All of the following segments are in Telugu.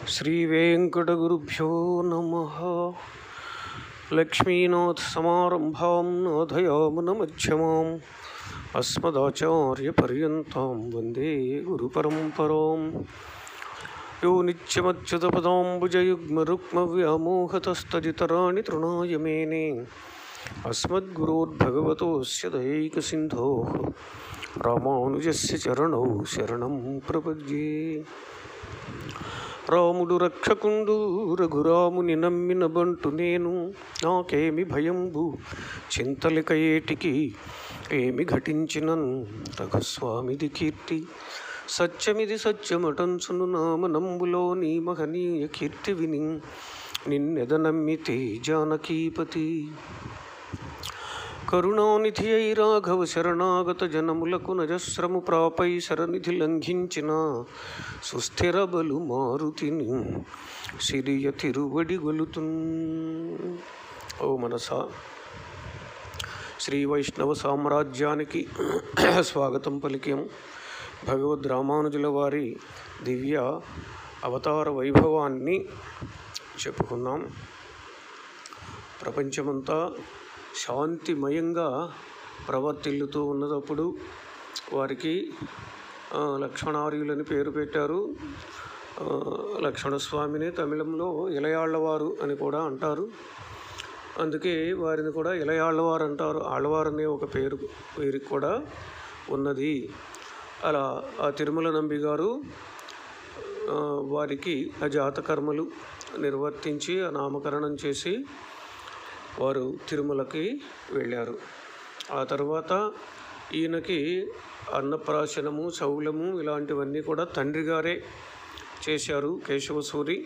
శ్రీవేంకటగురుభ్యో నమ లక్ష్మీనాథసమారంభాం నాథయామునమధ్యమాం అస్మదాచార్యపర్యంతం వందే గురుపరంపరాం యో నిత్యమచ్యుతపదాంబుజయుగ్మరుక్మవ్యామోహతస్తదితరాణి తృణాయ మేనే అస్మద్గురోద్భగవతోస్య దయైకసింధోः రామానుజస్య చరణౌ శరణం ప్రపద్యే రాముడు రక్షకుండు రఘురాముని నమ్మిన బంటు నేను నాకేమి భయంబు చింతలిక ఏటికి ఏమి ఘటించినన్ రఘుస్వామిది కీర్తి సత్యమిది సత్యమటంచును నామనంబులో నీ మహనీయ కీర్తి విని నిన్నెదనమ్మితే జానకీపతి కరుణానిధి అయి రాఘవ శరణాగత జనములకు నజస్రము ప్రాపై శరనిధి లంఘించిన సుస్థిర బలు మారుతిని సిరియ తిరువడి గొలుతున్ ఓ మనసా శ్రీ వైష్ణవ సామ్రాజ్యానికి స్వాగతం పలికాం భగవద్ రామానుజుల వారి దివ్య అవతార వైభవాన్ని చెప్పుకున్నాం ప్రపంచమంతా శాంతిమయంగా ప్రవర్తిల్లుతూ ఉన్నదప్పుడు వారికి ఆ, లక్ష్మణార్యులని పేరు పెట్టారు ఆ, లక్ష్మణస్వామిని తమిళంలో ఇలయాళ్ళవారు అని కూడా అంటారు అందుకే వారిని కూడా ఇలయాళ్ళవారు అంటారు ఆళ్ళవారు అనే ఒక పేరు వీరికి కూడా ఉన్నది అలా ఆ తిరుమల నంబి గారు ఆ, వారికి ఆ జాతకర్మలు నిర్వర్తించి ఆ నామకరణం చేసి వారు తిరుమలకి వెళ్ళారు ఆ తర్వాత ఈయనకి అన్నప్రాశనము శౌలము ఇలాంటివన్నీ కూడా తండ్రి గారే చేశారు కేశవసూరి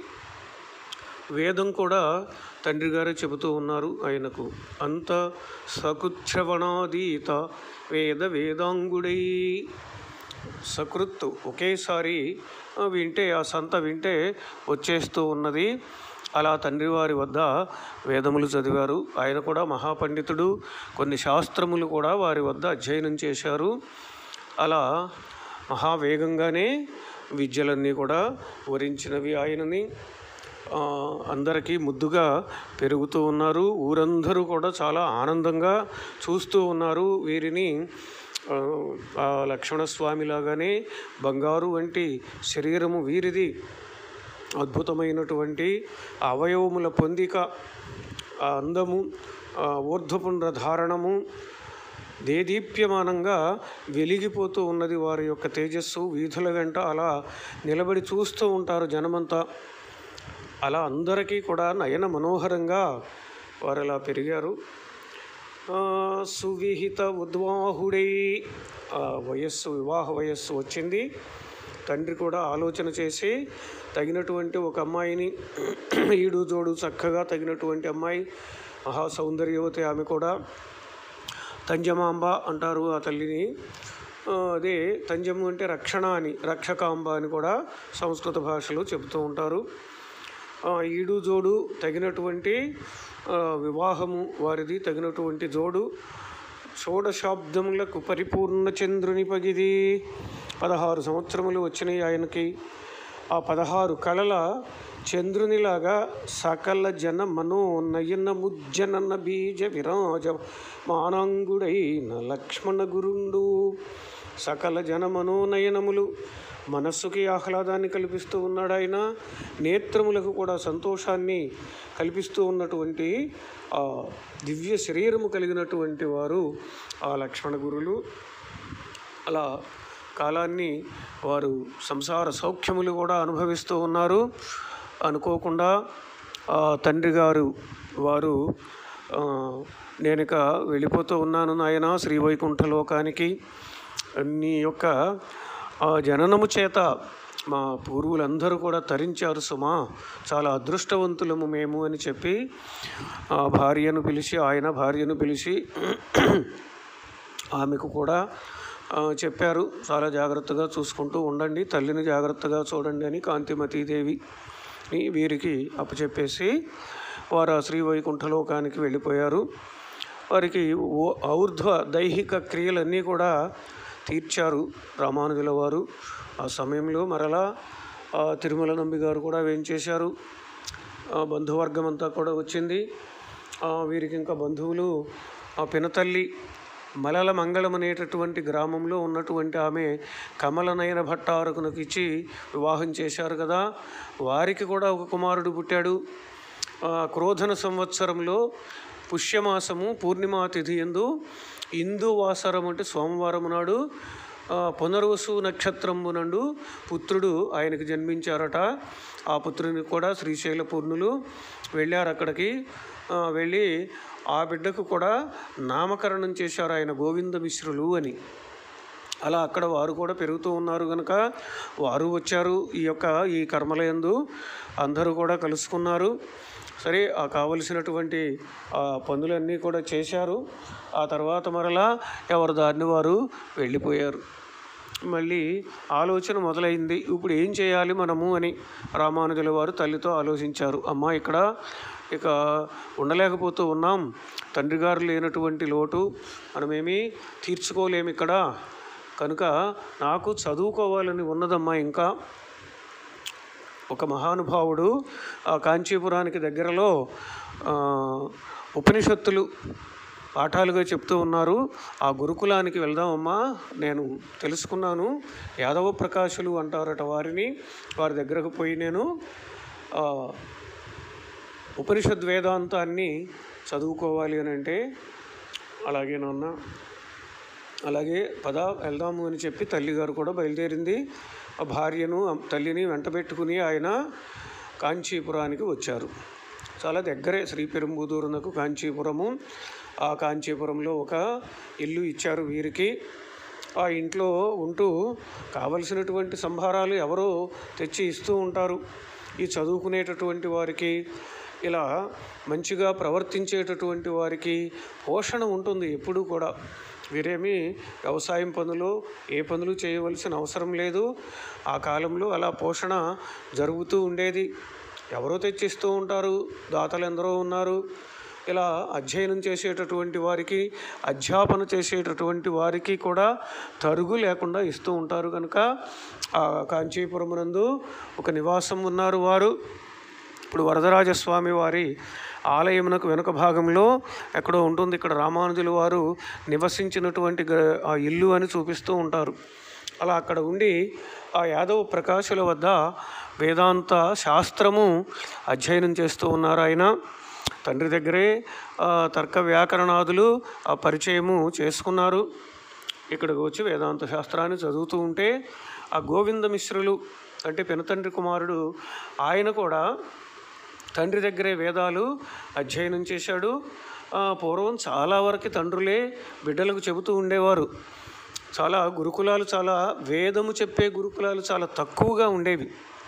వేదం కూడా తండ్రి గారే చెబుతూ ఉన్నారు ఆయనకు అంత సకుచ్ఛవణాదీత వేద వేదాంగుడై సకృత్తు ఒకేసారి ఆ, వింటే ఆ సంత వింటే వచ్చేస్తూ ఉన్నది అలా తండ్రి వారి వద్ద వేదములు చదివారు ఆయన కూడా మహాపండితుడు కొన్ని శాస్త్రములు కూడా వారి వద్ద అధ్యయనం చేశారు అలా మహావేగంగానే విద్యలన్నీ కూడా వరించినవి ఆయనని ఆ, అందరికీ ముద్దుగా పెరుగుతూ ఉన్నారు ఊరందరూ కూడా చాలా ఆనందంగా చూస్తూ ఉన్నారు వీరిని ఆ, ఆ లక్ష్మణస్వామి లాగానే బంగారు వంటి శరీరము వీరిది అద్భుతమైనటువంటి అవయవముల పొందిక ఆ అందము ఆ ఊర్ధ్వపుండ్ర ధారణము దేదీప్యమానంగా వెలిగిపోతూ ఉన్నది వారి యొక్క తేజస్సు వీధుల వెంట అలా నిలబడి చూస్తూ ఉంటారు జనమంతా అలా అందరికీ కూడా నయన మనోహరంగా వారు అలా పెరిగారు ఆ, సువిహిత ఉద్వాహుడై ఆ వయస్సు వివాహ వయస్సు వచ్చింది తండ్రి కూడా ఆలోచన చేసి తగినటువంటి ఒక అమ్మాయిని ఈడు జోడు చక్కగా తగినటువంటి అమ్మాయి మహా సౌందర్యవతి ఆమె కూడా తంజమాంబ అంటారు ఆ తల్లిని ఆ, అదే తంజము అంటే రక్షణ అని రక్షకాంబ అని కూడా సంస్కృత భాషలో చెబుతూ ఉంటారు ఆ, ఈడు జోడు తగినటువంటి ఆ, వివాహము వారిది తగినటువంటి జోడు షోడశాబ్దములకు పరిపూర్ణ చంద్రుని పగిది పదహారు సంవత్సరములు వచ్చినాయి ఆయనకి ఆ పదహారు కళల చంద్రునిలాగా సకల జన మనో నయన ముజ్జనన్న బీజ విరాజ మానాంగుడైన లక్ష్మణ గురుండు సకల జన మనోనయనములు మనస్సుకి ఆహ్లాదాన్ని కల్పిస్తూ ఉన్నాడు ఆయన నేత్రములకు కూడా సంతోషాన్ని కల్పిస్తూ ఉన్నటువంటి ఆ దివ్య శరీరము కలిగినటువంటి వారు ఆ లక్ష్మణ గురులు అలా కాలాన్ని వారు సంసార సౌఖ్యములు కూడా అనుభవిస్తూ ఉన్నారు అనుకోకుండా ఆ తండ్రి గారు వారు ఆ, నేను ఇక వెళ్ళిపోతూ ఉన్నాను నాయన శ్రీవైకుంఠ లోకానికి నీ యొక్క ఆ జననము చేత మా పూర్వులందరూ కూడా తరించారు సుమా చాలా అదృష్టవంతులము మేము అని చెప్పి ఆ భార్యను పిలిచి ఆయన భార్యను పిలిచి ఆమెకు కూడా ఆ, చెప్పారు చాలా జాగ్రత్తగా చూసుకుంటూ ఉండండి తల్లిని జాగ్రత్తగా చూడండి అని కాంతిమతీదేవి ని వీరికి అప్పచెప్పేసి వారు ఆ శ్రీ వైకుంఠలోకానికి వెళ్ళిపోయారు వారికి ఓ- ఔర్ధ్వ దైహిక క్రియలన్నీ కూడా తీర్చారు రామానుజుల వారు ఆ సమయంలో మరలా ఆ, తిరుమల నంబి గారు కూడా వేయించేశారు ఆ, బంధువర్గం అంతా కూడా వచ్చింది ఆ, వీరికి ఇంకా బంధువులు ఆ పినతల్లి మలల మంగళం అనేటటువంటి గ్రామంలో ఉన్నటువంటి ఆమె కమలనయన భట్టారకునకు ఇచ్చి వివాహం చేశారు కదా వారికి కూడా ఒక కుమారుడు పుట్టాడు ఆ, క్రోధన సంవత్సరంలో పుష్యమాసము పూర్ణిమా తిథి ఎందు ఇందువాసరం అంటే సోమవారం నాడు ఆ, పునర్వసు నక్షత్రమునందు పుత్రుడు ఆయనకు జన్మించారట ఆ పుత్రునికి కూడా శ్రీశైల పూర్ణులు వెళ్ళారు అక్కడికి ఆ, వెళ్ళి ఆ బిడ్డకు కూడా నామకరణం చేశారు ఆయన గోవింద మిశ్రులు అని అలా అక్కడ వారు కూడా పెరుగుతూ ఉన్నారు కనుక వారు వచ్చారు ఈ యొక్క ఈ కర్మలయందు అందరూ కూడా కలుసుకున్నారు సరే ఆ కావలసినటువంటి ఆ పనులన్నీ కూడా చేశారు ఆ తర్వాత మరలా ఎవరి దారిని వారు వెళ్ళిపోయారు మళ్ళీ ఆలోచన మొదలైంది ఇప్పుడు ఏం చేయాలి మనము అని రామానుజుల వారు తల్లితో ఆలోచించారు అమ్మ ఇక్కడ ఇక ఉండలేకపోతూ ఉన్నాం తండ్రి గారు లేనటువంటి లోటు మనమేమీ తీర్చుకోలేము ఇక్కడ కనుక నాకు చదువుకోవాలని ఉన్నదమ్మా ఇంకా ఒక మహానుభావుడు ఆ కాంచీపురానికి దగ్గరలో ఆ, ఉపనిషత్తులు పాఠాలుగా చెప్తూ ఉన్నారు ఆ గురుకులానికి వెళ్దామమ్మా నేను తెలుసుకున్నాను యాదవ ప్రకాశులు అంటారట వారిని వారి దగ్గరకు పోయి నేను ఆ, ఉపనిషద్ వేదాంతాన్ని చదువుకోవాలి అని అంటే అలాగే నాన్న అలాగే పద వెళ్దాము అని చెప్పి తల్లిగారు కూడా బయలుదేరింది ఆ భార్యను ఆ తల్లిని వెంటబెట్టుకుని ఆయన కాంచీపురానికి వచ్చారు చాలా దగ్గరే శ్రీ పెరుంబుదూరునకు కాంచీపురము ఆ కాంచీపురంలో ఒక ఇల్లు ఇచ్చారు వీరికి ఆ ఇంట్లో ఉంటూ కావలసినటువంటి సంభారాలు ఎవరో తెచ్చి ఇస్తూ ఉంటారు ఈ చదువుకునేటటువంటి వారికి ఇలా మంచిగా ప్రవర్తించేటటువంటి వారికి పోషణ ఉంటుంది ఎప్పుడూ కూడా వీరేమి వ్యవసాయం పనులు ఏ పనులు చేయవలసిన అవసరం లేదు ఆ కాలంలో అలా పోషణ జరుగుతూ ఉండేది ఎవరో తెచ్చిస్తూ ఉంటారు దాతలు ఎందరో ఉన్నారు ఇలా అధ్యయనం చేసేటటువంటి వారికి అధ్యాపన చేసేటటువంటి వారికి కూడా తరుగు లేకుండా ఇస్తూ ఉంటారు కనుక ఆ కాంచీపురం నందు ఒక నివాసం ఉన్నారు వారు ఇప్పుడు వరదరాజస్వామి వారి ఆలయమునకు వెనుక భాగంలో ఎక్కడో ఉంటుంది ఇక్కడ రామానుజులు వారు నివసించినటువంటి గ- ఆ ఇల్లు అని చూపిస్తూ ఉంటారు అలా అక్కడ ఉండి ఆ యాదవ ప్రకాశుల వద్ద వేదాంత శాస్త్రము అధ్యయనం చేస్తూ ఉన్నారు ఆయన తండ్రి దగ్గరే ఆ, తర్క వ్యాకరణాదులు ఆ పరిచయము చేసుకున్నారు ఇక్కడికి వచ్చి వేదాంత శాస్త్రాన్ని చదువుతూ ఉంటే ఆ గోవింద మిశ్రులు అంటే పెనతండ్రి కుమారుడు ఆయన కూడా తండ్రి దగ్గరే వేదాలు అధ్యయనం చేశాడు ఆ, పూర్వం చాలా వరకు తండ్రులే బిడ్డలకు చెబుతూ ఉండేవారు చాలా గురుకులాలు చాలా వేదము చెప్పే గురుకులాలు చాలా తక్కువగా ఉండేవి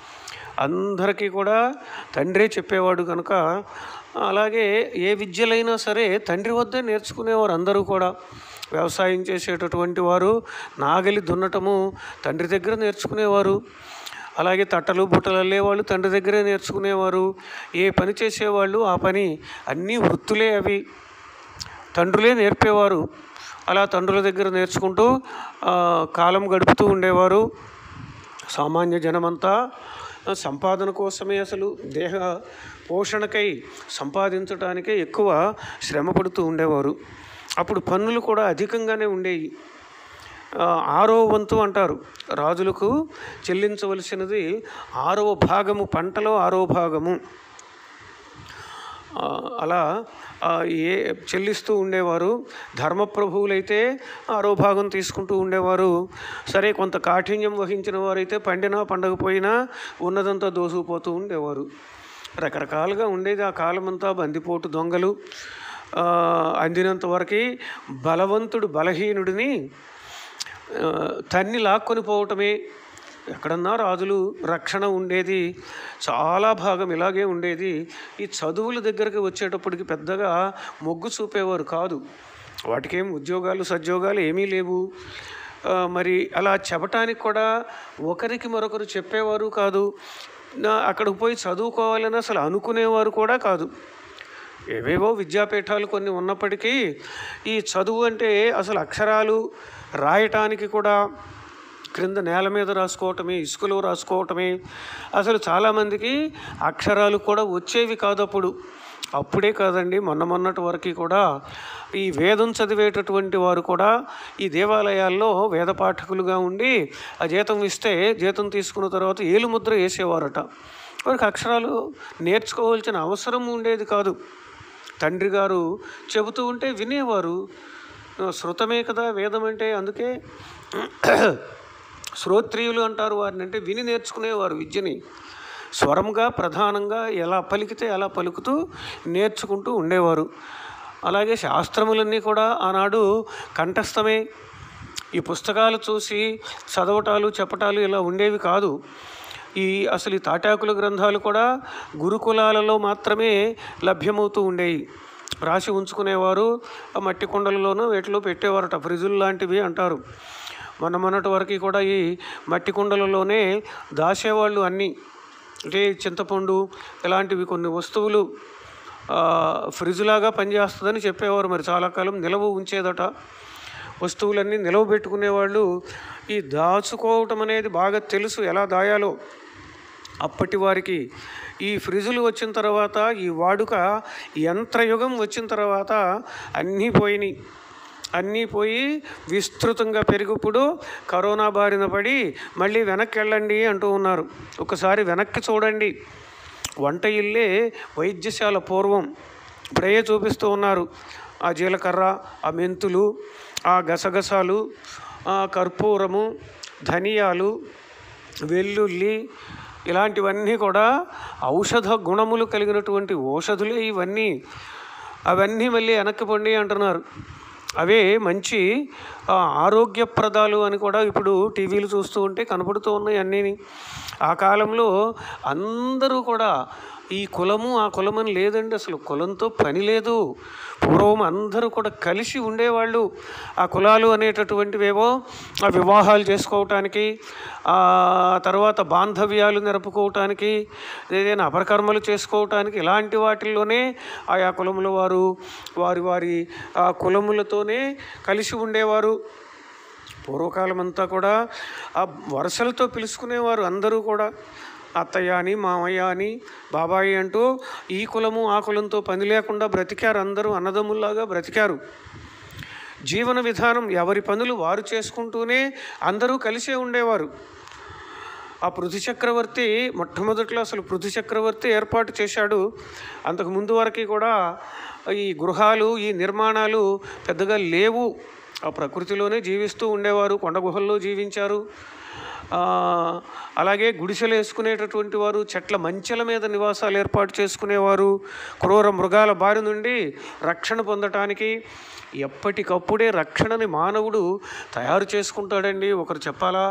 అందరికీ కూడా తండ్రే చెప్పేవాడు కనుక అలాగే ఏ విద్యలైనా సరే తండ్రి వద్దే నేర్చుకునేవారు అందరూ కూడా వ్యవసాయం చేసేటటువంటి వారు నాగలి దున్నటము తండ్రి దగ్గర నేర్చుకునేవారు అలాగే తట్టలు బుట్టలు అల్లేవాళ్ళు తండ్రి దగ్గరే నేర్చుకునేవారు ఏ పని చేసేవాళ్ళు ఆ పని అన్నీ వృత్తులే అవి తండ్రులే నేర్పేవారు అలా తండ్రుల దగ్గర నేర్చుకుంటూ ఆ, కాలం గడుపుతూ ఉండేవారు సామాన్య జనమంతా ఆ, సంపాదన కోసమే అసలు దేహ పోషణకై సంపాదించడానికే ఎక్కువ శ్రమ పడుతూ ఉండేవారు అప్పుడు పన్నులు కూడా అధికంగానే ఉండేవి ఆ, ఆరో వంతు అంటారు రాజులకు చెల్లించవలసినది ఆరవ భాగము పంటలో ఆరో భాగము ఆ, అలా ఆ, ఏ చెల్లిస్తూ ఉండేవారు ధర్మప్రభువులైతే ఆరో భాగం తీసుకుంటూ ఉండేవారు సరే కొంత కాఠిన్యం వహించిన వారైతే పండినా పండకపోయినా ఉన్నదంతా దోసుకుపోతూ ఉండేవారు రకరకాలుగా ఉండేది ఆ కాలమంతా బందిపోటు దొంగలు ఆ, అందినంత వరకు బలవంతుడు బలహీనుడిని ఆ, తన్ని లాక్కొని పోవటమే ఎక్కడన్నా రాజులు రక్షణ ఉండేది చాలా భాగం ఇలాగే ఉండేది ఈ చదువుల దగ్గరికి వచ్చేటప్పటికి పెద్దగా మొగ్గు చూపేవారు కాదు వాటికేం ఉద్యోగాలు సద్యోగాలు ఏమీ లేవు ఆ, మరి అలా చెప్పటానికి కూడా ఒకరికి మరొకరు చెప్పేవారు కాదు నా అక్కడికి పోయి చదువుకోవాలని అసలు అనుకునేవారు కూడా కాదు ఏవేవో విద్యాపీఠాలు కొన్ని ఉన్నప్పటికీ ఈ చదువు అంటే అసలు అక్షరాలు రాయటానికి కూడా క్రింద నేల మీద రాసుకోవటమే ఇసుకలో రాసుకోవటమే అసలు చాలామందికి అక్షరాలు కూడా వచ్చేవి కాదు అప్పుడు అప్పుడే కాదండి మొన్న మొన్నటి వరకు కూడా ఈ వేదం చదివేటటువంటి వారు కూడా ఈ దేవాలయాల్లో వేద పాఠకులుగా ఉండి ఆ జీతం ఇస్తే జీతం తీసుకున్న తర్వాత ఏలుముద్ర వేసేవారట వారికి అక్షరాలు నేర్చుకోవాల్సిన అవసరం ఉండేది కాదు తండ్రి గారు చెబుతూ ఉంటే వినేవారు శృతమే కదా వేదం అంటే అందుకే శ్రోత్రియులు అంటారు వారిని అంటే విని నేర్చుకునేవారు విద్యని స్వరంగా ప్రధానంగా ఎలా పలికితే అలా పలుకుతూ నేర్చుకుంటూ ఉండేవారు అలాగే శాస్త్రములన్నీ కూడా ఆనాడు కంఠస్థమే ఈ పుస్తకాలు చూసి చదవటాలు చెప్పటాలు ఇలా ఉండేవి కాదు ఈ అసలు ఈ తాటాకుల గ్రంథాలు కూడా గురుకులాలలో మాత్రమే లభ్యమవుతూ ఉండేవి రాసి ఉంచుకునేవారు ఆ మట్టి కుండలలోనూ వీటిలో పెట్టేవారట ఫ్రిజులు లాంటివి అంటారు మొన్న మొన్నటి వరకు కూడా ఈ మట్టి కుండలలోనే దాచేవాళ్ళు అన్నీ అంటే చింతపండు ఇలాంటివి కొన్ని వస్తువులు ఆ, ఫ్రిడ్జ్ లాగా పనిచేస్తుందని చెప్పేవారు మరి చాలా కాలం నిలవ ఉంచేదట వస్తువులన్నీ నిలవ పెట్టుకునేవాళ్ళు ఈ దాచుకోవటం అనేది బాగా తెలుసు ఎలా దాయాలో అప్పటి వారికి ఈ ఫ్రిడ్జులు వచ్చిన తర్వాత ఈ వాడుక యంత్రయుగం వచ్చిన తర్వాత అన్నీ పోయినాయి అన్నీ పోయి విస్తృతంగా పెరిగిప్పుడు కరోనా బారిన పడి మళ్ళీ వెనక్కి వెళ్ళండి అంటూ ఉన్నారు ఒకసారి వెనక్కి చూడండి వంట ఇల్లే వైద్యశాల పూర్వం ఇప్పుడే చూపిస్తూ ఉన్నారు ఆ జీలకర్ర ఆ మెంతులు ఆ గసగసాలు ఆ కర్పూరము ధనియాలు వెల్లుల్లి ఇలాంటివన్నీ కూడా ఔషధ గుణములు కలిగినటువంటి ఔషధులే ఇవన్నీ అవన్నీ మళ్ళీ వెనక్కి పండి అంటున్నారు అవే మంచి ఆ, ఆరోగ్యప్రదాలు అని కూడా ఇప్పుడు టీవీలు చూస్తూ ఉంటే కనపడుతూ ఉన్నాయి అన్నీని ఆ కాలంలో అందరూ కూడా ఈ కులము ఆ కులమని లేదండి అసలు కులంతో పని లేదు పూర్వం అందరూ కూడా కలిసి ఉండేవాళ్ళు ఆ కులాలు అనేటటువంటివేవో ఆ వివాహాలు చేసుకోవటానికి ఆ తర్వాత బాంధవ్యాలు నిరపుకోవటానికి ఏదైనా అపరకర్మలు చేసుకోవటానికి ఇలాంటి వాటిల్లోనే ఆయా కులముల వారు వారి వారి ఆ కులములతోనే కలిసి ఉండేవారు పూర్వకాలం అంతా కూడా ఆ వరుసలతో పిలుచుకునేవారు అందరూ కూడా అత్తయ్య అని మామయ్య అని బాబాయి అంటూ ఈ కులము ఆ కులంతో పని లేకుండా బ్రతికారు అందరూ అన్నదమ్ముల్లాగా బ్రతికారు జీవన విధానం ఎవరి పనులు వారు చేసుకుంటూనే అందరూ కలిసే ఉండేవారు ఆ పృథు చక్రవర్తి మొట్టమొదట్లో అసలు పృథు చక్రవర్తి ఏర్పాటు చేశాడు అంతకు ముందు వరకు కూడా ఈ గృహాలు ఈ నిర్మాణాలు పెద్దగా లేవు ఆ ప్రకృతిలోనే జీవిస్తూ ఉండేవారు కొండ గుహల్లో జీవించారు ఆ, అలాగే గుడిసెలు వేసుకునేటటువంటి వారు చెట్ల మంచెల మీద నివాసాలు ఏర్పాటు చేసుకునేవారు క్రూర మృగాల బారి నుండి రక్షణ పొందటానికి ఎప్పటికప్పుడే రక్షణని మానవుడు తయారు చేసుకుంటాడండి ఒకరు చెప్పాలా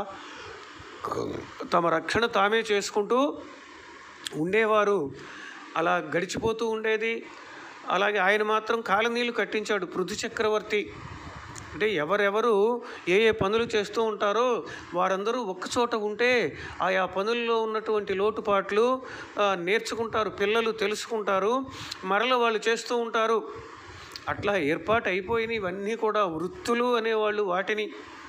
తమ రక్షణ తామే చేసుకుంటూ ఉండేవారు అలా గడిచిపోతూ ఉండేది అలాగే ఆయన మాత్రం కాలనీళ్ళు కట్టించాడు పృథు చక్రవర్తి అంటే ఎవరెవరు ఏ ఏ పనులు చేస్తూ ఉంటారో వారందరూ ఒక్కచోట ఉంటే ఆయా పనుల్లో ఉన్నటువంటి లోటుపాట్లు ఆ, నేర్చుకుంటారు పిల్లలు తెలుసుకుంటారు మరల వాళ్ళు చేస్తూ ఉంటారు అట్లా ఏర్పాటు అయిపోయినాయి ఇవన్నీ కూడా వృత్తులు అనేవాళ్ళు వాటిని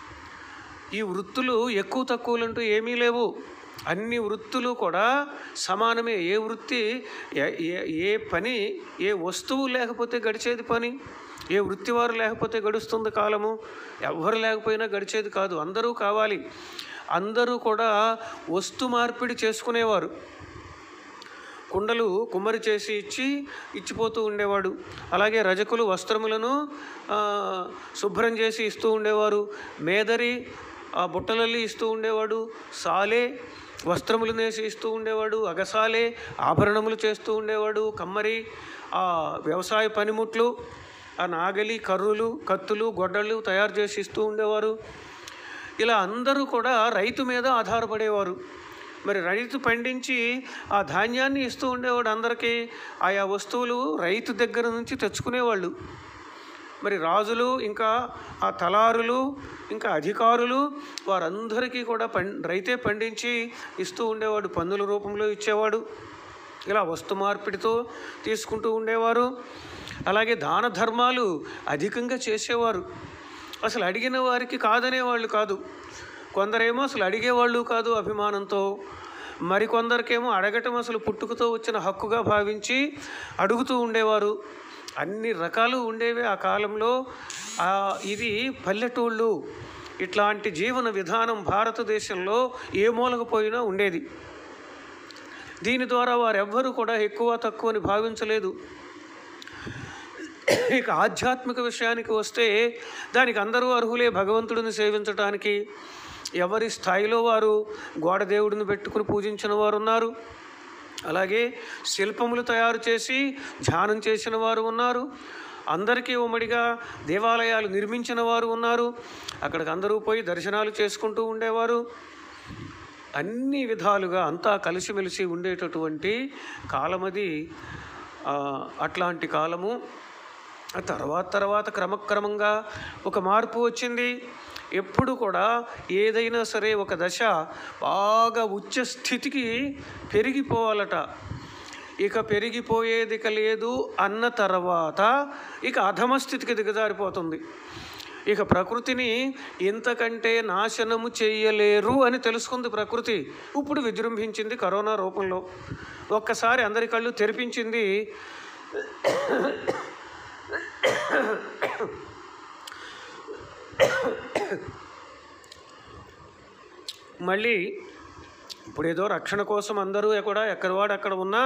ఈ వృత్తులు ఎక్కువ తక్కువలంటూ ఏమీ లేవు అన్ని వృత్తులు కూడా సమానమే ఏ వృత్తి ఏ- ఏ- ఏ పని ఏ వస్తువు లేకపోతే గడిచేది పని ఏ వృత్తి వారు లేకపోతే గడుస్తుంది కాలము ఎవ్వరు లేకపోయినా గడిచేది కాదు అందరూ కావాలి అందరూ కూడా వస్తు మార్పిడి చేసుకునేవారు కుండలు కుమ్మరి చేసి ఇచ్చి ఇచ్చిపోతూ ఉండేవాడు అలాగే రజకులు వస్త్రములను ఆ, శుభ్రం చేసి ఇస్తూ ఉండేవారు మేదరి ఆ బుట్టలల్లి ఇస్తూ ఉండేవాడు సాలే వస్త్రములు నేసి ఇస్తూ ఉండేవాడు అగసాలే ఆభరణములు చేస్తూ ఉండేవాడు కమ్మరి ఆ వ్యవసాయ పనిముట్లు ఆ నాగలి కర్రులు కత్తులు గొడ్డళ్ళు తయారు చేసి ఇస్తూ ఉండేవారు ఇలా అందరూ కూడా రైతు మీద ఆధారపడేవారు మరి రైతు పండించి ఆ ధాన్యాన్ని ఇస్తూ ఉండేవాడు అందరికీ ఆయా వస్తువులు రైతు దగ్గర నుంచి తెచ్చుకునేవాళ్ళు మరి రాజులు ఇంకా ఆ తలారులు ఇంకా అధికారులు వారందరికీ కూడా పం రైతే పండించి ఇస్తూ ఉండేవాడు పన్నుల రూపంలో ఇచ్చేవాడు ఇలా వస్తు మార్పిడితో తీసుకుంటూ ఉండేవారు అలాగే దాన ధర్మాలు అధికంగా చేసేవారు అసలు అడిగిన వారికి కాదనేవాళ్ళు కాదు కొందరేమో అసలు అడిగేవాళ్ళు కాదు అభిమానంతో మరికొందరికేమో అడగటం అసలు పుట్టుకతో వచ్చిన హక్కుగా భావించి అడుగుతూ ఉండేవారు అన్ని రకాలు ఉండేవి ఆ కాలంలో ఆ, ఇది పల్లెటూళ్ళు ఇట్లాంటి జీవన విధానం భారతదేశంలో ఏ మూలకు పోయినా ఉండేది దీని ద్వారా వారెవ్వరూ కూడా ఎక్కువ తక్కువ అని భావించలేదు ఇక ఆధ్యాత్మిక విషయానికి వస్తే దానికి అందరూ అర్హులే భగవంతుడిని సేవించటానికి ఎవరి స్థాయిలో వారు గోడ దేవుడిని పెట్టుకుని పూజించిన వారు ఉన్నారు అలాగే శిల్పములు తయారు చేసి ధ్యానం చేసిన వారు ఉన్నారు అందరికీ ఉమ్మడిగా దేవాలయాలు నిర్మించిన వారు ఉన్నారు అక్కడికి అందరూ పోయి దర్శనాలు చేసుకుంటూ ఉండేవారు అన్ని విధాలుగా అంతా కలిసిమెలిసి ఉండేటటువంటి కాలమది ఆ, అట్లాంటి కాలము ఆ తర్వాత తర్వాత క్రమక్రమంగా ఒక మార్పు వచ్చింది ఎప్పుడు కూడా ఏదైనా సరే ఒక దశ బాగా ఉచ్చ స్థితికి పెరిగిపోవాలట ఇక పెరిగిపోయేది ఇక లేదు అన్న తర్వాత ఇక అధమ స్థితికి దిగజారిపోతుంది ఇక ప్రకృతిని ఇంతకంటే నాశనము చేయలేరు అని తెలుసుకుంది ప్రకృతి ఇప్పుడు విజృంభించింది కరోనా రూపంలో ఒక్కసారి అందరి కళ్ళు తెరిపించింది మళ్ళీ ఇప్పుడు ఏదో రక్షణ కోసం అందరూ కూడా ఎక్కడి వాడు అక్కడ ఉన్నా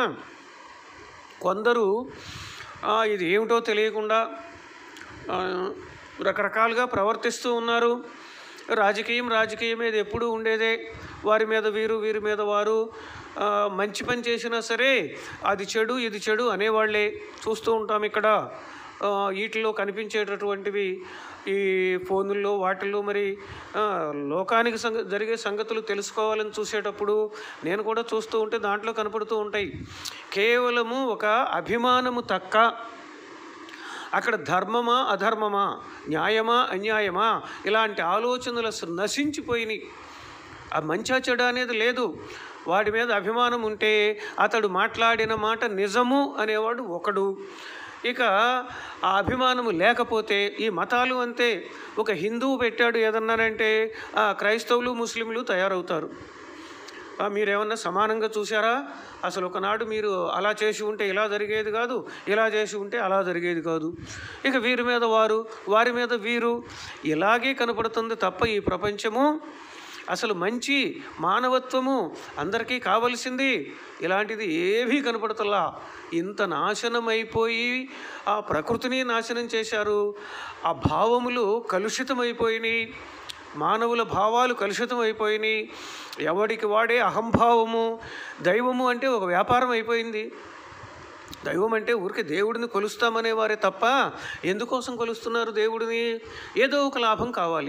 కొందరు ఆ, ఇది ఏమిటో తెలియకుండా ఆ, రకరకాలుగా ప్రవర్తిస్తూ ఉన్నారు రాజకీయం రాజకీయం ఇది ఎప్పుడూ ఉండేదే వారి మీద వీరు వీరి మీద వారు ఆ, మంచి పని చేసినా సరే అది చెడు ఇది చెడు అనేవాళ్ళే చూస్తూ ఉంటాం ఇక్కడ ఆ, వీటిలో కనిపించేటటువంటివి ఈ ఫోనుల్లో వాటిల్లో మరి ఆ, లోకానికి సంగ జరిగే సంగతులు తెలుసుకోవాలని చూసేటప్పుడు నేను కూడా చూస్తూ ఉంటే దాంట్లో కనపడుతూ ఉంటాయి కేవలము ఒక అభిమానము తక్క అక్కడ ధర్మమా అధర్మమా న్యాయమా అన్యాయమా ఇలాంటి ఆలోచనలు అసలు నశించిపోయినాయి ఆ మంచా చెడు అనేది లేదు వాడి మీద అభిమానం ఉంటే అతడు మాట్లాడిన మాట నిజము అనేవాడు ఒకడు ఇక ఆ అభిమానము లేకపోతే ఈ మతాలు అంతే ఒక హిందువు పెట్టాడు ఏదన్నానంటే ఆ క్రైస్తవులు ముస్లింలు తయారవుతారు ఆ, మీరేమన్నా సమానంగా చూసారా అసలు ఒకనాడు మీరు అలా చేసి ఉంటే ఇలా జరిగేది కాదు ఇలా చేసి ఉంటే అలా జరిగేది కాదు ఇక వీరి మీద వారు వారి మీద వీరు ఇలాగే కనపడుతుంది తప్ప ఈ ప్రపంచము అసలు మంచి మానవత్వము అందరికీ కావలసింది ఇలాంటిది ఏవీ కనపడతలా ఇంత నాశనం అయిపోయి ఆ ప్రకృతిని నాశనం చేశారు ఆ భావములు కలుషితమైపోయినాయి మానవుల భావాలు కలుషితం అయిపోయినాయి ఎవడికి వాడే అహంభావము దైవము అంటే ఒక వ్యాపారం అయిపోయింది దైవం అంటే ఊరికే దేవుడిని కొలుస్తామనే వారే తప్ప ఎందుకోసం కొలుస్తున్నారు దేవుడిని ఏదో ఒక లాభం కావాలి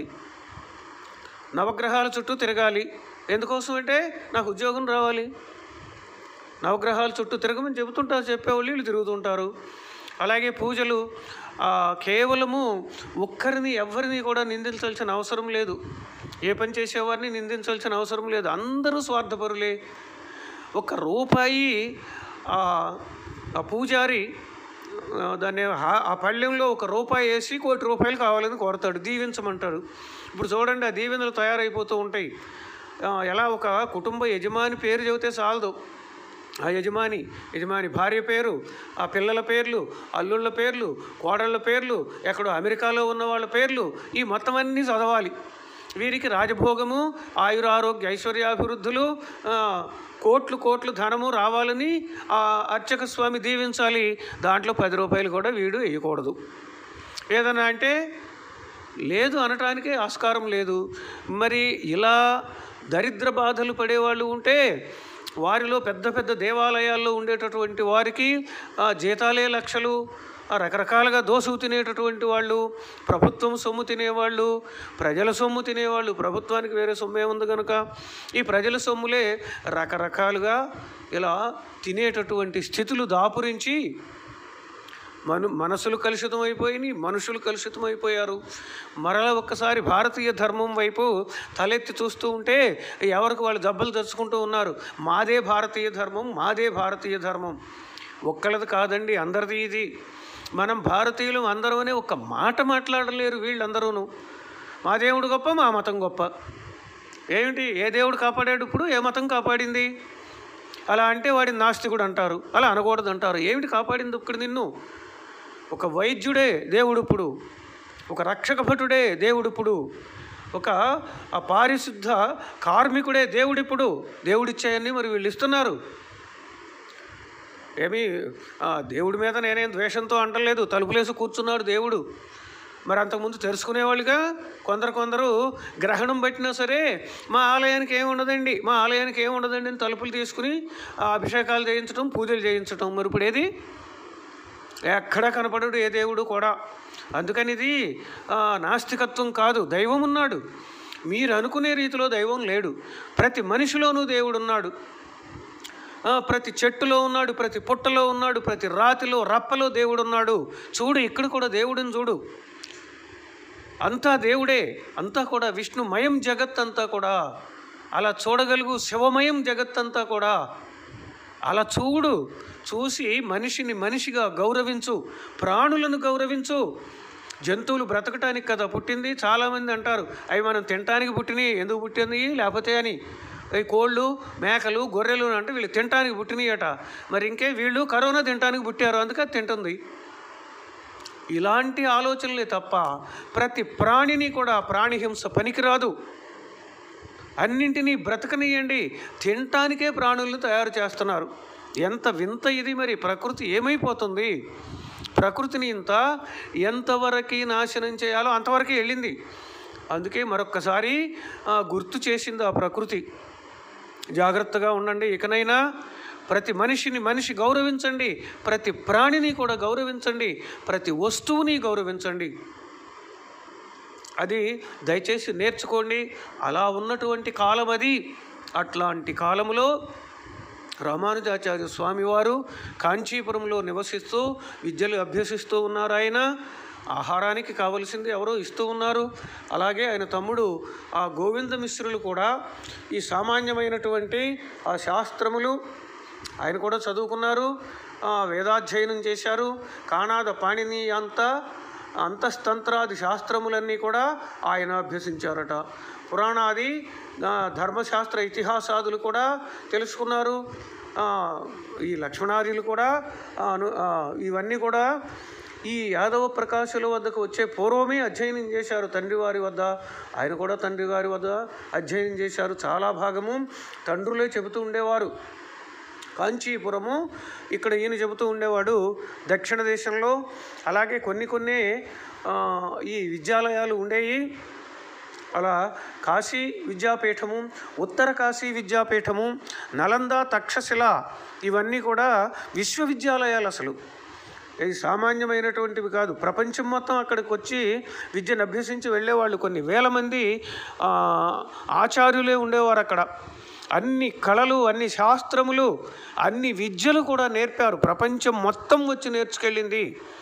నవగ్రహాల చుట్టూ తిరగాలి ఎందుకోసం అంటే నాకు ఉద్యోగం రావాలి నవగ్రహాల చుట్టూ తిరగమని చెబుతుంటారు చెప్పేవాళ్ళు వీళ్ళు తిరుగుతుంటారు అలాగే పూజలు ఆ, కేవలము ఒక్కరిని ఎవరిని కూడా నిందించాల్సిన అవసరం లేదు ఏ పని చేసేవారిని నిందించాల్సిన అవసరం లేదు అందరూ స్వార్థపరులే ఒక రూపాయి ఆ ఆ పూజారి ఆ, దాన్ని హా- ఆ పళ్ళెంలో ఒక రూపాయి వేసి కోటి రూపాయలు కావాలని కోరతాడు దీవించమంటాడు ఇప్పుడు చూడండి ఆ దీవెనలు తయారైపోతూ ఉంటాయి ఆ, ఎలా ఒక కుటుంబ యజమాని పేరు చెబితే చాలదు ఆ యజమాని యజమాని భార్య పేరు ఆ పిల్లల పేర్లు అల్లుళ్ళ పేర్లు కోడళ్ళ పేర్లు ఎక్కడో అమెరికాలో ఉన్న వాళ్ళ పేర్లు ఈ మొత్తం అన్నీ చదవాలి వీరికి రాజభోగము ఆయురారోగ్య ఐశ్వర్యాభివృద్ధులు ఆ, కోట్లు కోట్లు ధనము రావాలని ఆ అర్చక స్వామి దీవించాలి దాంట్లో పది రూపాయలు కూడా వీడు వేయకూడదు ఏదన్నా అంటే లేదు అనటానికే ఆస్కారం లేదు మరి ఇలా దరిద్ర బాధలు పడేవాళ్ళు ఉంటే వారిలో పెద్ద పెద్ద దేవాలయాల్లో ఉండేటటువంటి వారికి ఆ, జీతాలే లక్షలు ఆ, రకరకాలుగా దోసుకు తినేటటువంటి వాళ్ళు ప్రభుత్వం సొమ్ము తినేవాళ్ళు ప్రజల సొమ్ము తినేవాళ్ళు ప్రభుత్వానికి వేరే సొమ్ము ఏముంది కనుక ఈ ప్రజల సొమ్ములే రకరకాలుగా ఇలా తినేటటువంటి స్థితులు దాపురించి మను మనసులు కలుషితం అయిపోయినాయి మనుషులు కలుషితం అయిపోయారు మరలా ఒక్కసారి భారతీయ ధర్మం వైపు తలెత్తి చూస్తూ ఉంటే ఎవరికి వాళ్ళు దెబ్బలు తెచ్చుకుంటూ ఉన్నారు మాదే భారతీయ ధర్మం మాదే భారతీయ ధర్మం ఒక్కళ్ళది కాదండి అందరిది ఇది మనం భారతీయులు అందరం అనే ఒక మాట మాట్లాడలేరు వీళ్ళందరూను మా దేవుడు గొప్ప మా మతం గొప్ప ఏమిటి ఏ దేవుడు కాపాడాడు ఇప్పుడు ఏ మతం కాపాడింది అలా అంటే వాడిని నాస్తికుడు అంటారు అలా అనకూడదు అంటారు ఏమిటి కాపాడింది ఇప్పుడు నిన్ను ఒక వైద్యుడే దేవుడు ఇప్పుడు ఒక రక్షక భటుడే దేవుడు ఇప్పుడు ఒక ఆ పారిశుద్ధ కార్మికుడే దేవుడిప్పుడు దేవుడిచ్చాయని మరి వీళ్ళు ఇస్తున్నారు ఏమి ఆ, దేవుడి మీద నేనేం ద్వేషంతో అంటలేదు తలుపులేసి కూర్చున్నాడు దేవుడు మరి అంతకుముందు తెలుసుకునేవాళ్ళుగా కొందరు కొందరు గ్రహణం పట్టినా సరే మా ఆలయానికి ఏమి ఉండదండి మా ఆలయానికి ఏమి ఉండదండి అని తలుపులు తీసుకుని ఆ అభిషేకాలు చేయించడం పూజలు చేయించడం మరి ఇప్పుడు ఏది ఎక్కడా కనపడడు ఏ దేవుడు కూడా అందుకని ఇది ఆ, నాస్తికత్వం కాదు దైవం ఉన్నాడు మీరు అనుకునే రీతిలో దైవం లేడు ప్రతి మనిషిలోనూ దేవుడు ఉన్నాడు ఆ, ప్రతి చెట్టులో ఉన్నాడు ప్రతి పుట్టలో ఉన్నాడు ప్రతి రాతిలో రప్పలో దేవుడు ఉన్నాడు చూడు ఇక్కడ కూడా దేవుడిని చూడు అంతా దేవుడే అంతా కూడా విష్ణుమయం జగత్ అంతా కూడా అలా చూడగలుగు శివమయం జగత్ అంతా కూడా అలా చూడు చూసి మనిషిని మనిషిగా గౌరవించు ప్రాణులను గౌరవించు జంతువులు బ్రతకటానికి కదా పుట్టింది చాలామంది అంటారు అవి మనం తినటానికి పుట్టినవి ఎందుకు పుట్టింది లేకపోతే అని ఈ కోళ్ళు మేకలు గొర్రెలు అంటే వీళ్ళు తినటానికి పుట్టినాయట మరి ఇంకే వీళ్ళు కరోనా తినటానికి పుట్టారు అందుకే అది తింటుంది ఇలాంటి ఆలోచనలే తప్ప ప్రతి ప్రాణిని కూడా ప్రాణిహింస పనికిరాదు అన్నింటినీ బ్రతకనియండి తినటానికే ప్రాణులను తయారు చేస్తున్నారు ఎంత వింత ఇది మరి ప్రకృతి ఏమైపోతుంది ప్రకృతిని ఇంత ఎంతవరకు నాశనం చేయాలో అంతవరకు వెళ్ళింది అందుకే మరొక్కసారి ఆ, గుర్తు చేసింది ఆ ప్రకృతి జాగ్రత్తగా ఉండండి ఇకనైనా ప్రతి మనిషిని మనిషి గౌరవించండి ప్రతి ప్రాణిని కూడా గౌరవించండి ప్రతి వస్తువుని గౌరవించండి అది దయచేసి నేర్చుకోండి అలా ఉన్నటువంటి కాలం అది అట్లాంటి కాలములో రామానుజాచార్య స్వామివారు కాంచీపురంలో నివసిస్తూ విద్యలు అభ్యసిస్తూ ఉన్నారు ఆయన ఆహారానికి కావలసింది ఎవరో ఇస్తూ ఉన్నారు అలాగే ఆయన తమ్ముడు ఆ గోవింద మిశ్రులు కూడా ఈ సామాన్యమైనటువంటి ఆ శాస్త్రములు ఆయన కూడా చదువుకున్నారు ఆ, వేదాధ్యయనం చేశారు కానాద పాణిని అంత అంతస్తంత్రాది శాస్త్రములన్నీ కూడా ఆయన అభ్యసించారట పురాణాది ఆ, ధర్మశాస్త్ర ఇతిహాసాదులు కూడా తెలుసుకున్నారు ఆ, ఈ లక్ష్మణార్యులు కూడా ఆ, అను ఆ, ఇవన్నీ కూడా ఈ యాదవ ప్రకాశుల వద్దకు వచ్చే పూర్వమే అధ్యయనం చేశారు తండ్రి వారి వద్ద ఆయన కూడా తండ్రి గారి వద్ద అధ్యయనం చేశారు చాలా భాగము తండ్రులే చెబుతూ ఉండేవారు కాంచీపురము ఇక్కడ ఈయన చెబుతూ ఉండేవాడు దక్షిణ దేశంలో అలాగే కొన్ని కొన్ని ఆ, ఈ విద్యాలయాలు ఉండేవి అలా కాశీ విద్యాపీఠము ఉత్తర కాశీ విద్యాపీఠము నలంద తక్షశిల ఇవన్నీ కూడా విశ్వవిద్యాలయాలు అసలు ఇది సామాన్యమైనటువంటివి కాదు ప్రపంచం మొత్తం అక్కడికి వచ్చి విద్యను అభ్యసించి వెళ్ళేవాళ్ళు కొన్ని వేల మంది ఆ, ఆచార్యులే ఉండేవారు అక్కడ అన్ని కళలు అన్ని శాస్త్రములు అన్ని విద్యలు కూడా నేర్పారు ప్రపంచం మొత్తం వచ్చి నేర్చుకెళ్ళింది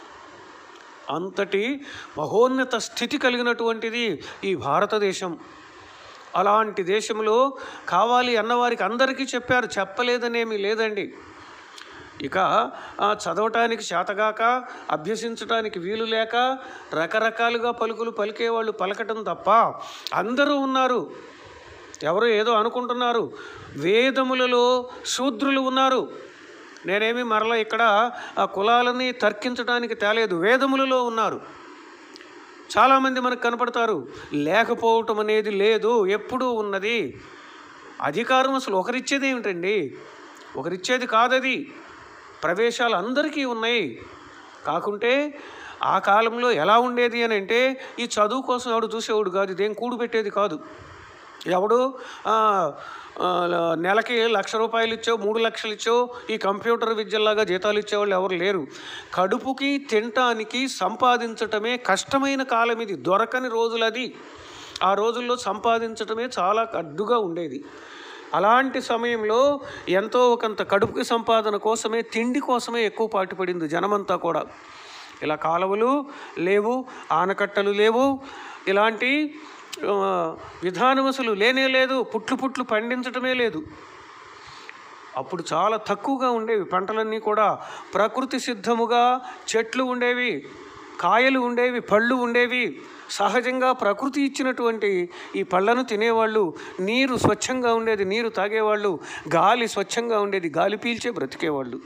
అంతటి మహోన్నత స్థితి కలిగినటువంటిది ఈ భారతదేశం అలాంటి దేశంలో కావాలి అన్నవారికి అందరికీ చెప్పారు చెప్పలేదనేమి లేదండి ఇక ఆ, చదవటానికి చేతగాక అభ్యసించడానికి వీలు లేక రకరకాలుగా పలుకులు పలికేవాళ్ళు పలకటం తప్ప అందరూ ఉన్నారు ఎవరు ఏదో అనుకుంటున్నారు వేదములలో శూద్రులు ఉన్నారు నేనేమి మరలా ఇక్కడ ఆ కులాలని తర్కించడానికి తేలేదు వేదములలో ఉన్నారు చాలామంది మనకు కనపడతారు లేకపోవటం అనేది లేదు ఎప్పుడూ ఉన్నది అధికారం అసలు ఒకరిచ్చేది ఏమిటండి ఒకరిచ్చేది కాదది ప్రవేశాలు అందరికీ ఉన్నాయి కాకుంటే ఆ కాలంలో ఎలా ఉండేది అని అంటే ఈ చదువు కోసం ఎవడు చూసేవాడు కాదు ఇదేం కూడు పెట్టేది కాదు ఎవడు ఆ, ఆ, నెలకి లక్ష రూపాయలు ఇచ్చో మూడు లక్షలు ఇచ్చో ఈ కంప్యూటర్ విద్యలాగా జీతాలు ఇచ్చేవాళ్ళు ఎవరు లేరు కడుపుకి తినటానికి సంపాదించటమే కష్టమైన కాలం ఇది దొరకని రోజులు అది ఆ రోజుల్లో సంపాదించటమే చాలా అడ్డుగా ఉండేది అలాంటి సమయంలో ఎంతో ఒకంత కడుపుకి సంపాదన కోసమే తిండి కోసమే ఎక్కువ పాటుపడింది జనమంతా కూడా ఇలా కాలువలు లేవు ఆనకట్టలు లేవు ఇలాంటి ఆ, విధానం అసలు లేనే లేదు పుట్లు పుట్లు పండించటమే లేదు అప్పుడు చాలా తక్కువగా ఉండేవి పంటలన్నీ కూడా ప్రకృతి సిద్ధముగా చెట్లు ఉండేవి కాయలు ఉండేవి పళ్ళు ఉండేవి సహజంగా ప్రకృతి ఇచ్చినటువంటి ఈ పళ్ళను తినేవాళ్ళు నీరు స్వచ్ఛంగా ఉండేది నీరు తాగేవాళ్ళు గాలి స్వచ్ఛంగా ఉండేది గాలి పీల్చే బ్రతికేవాళ్ళు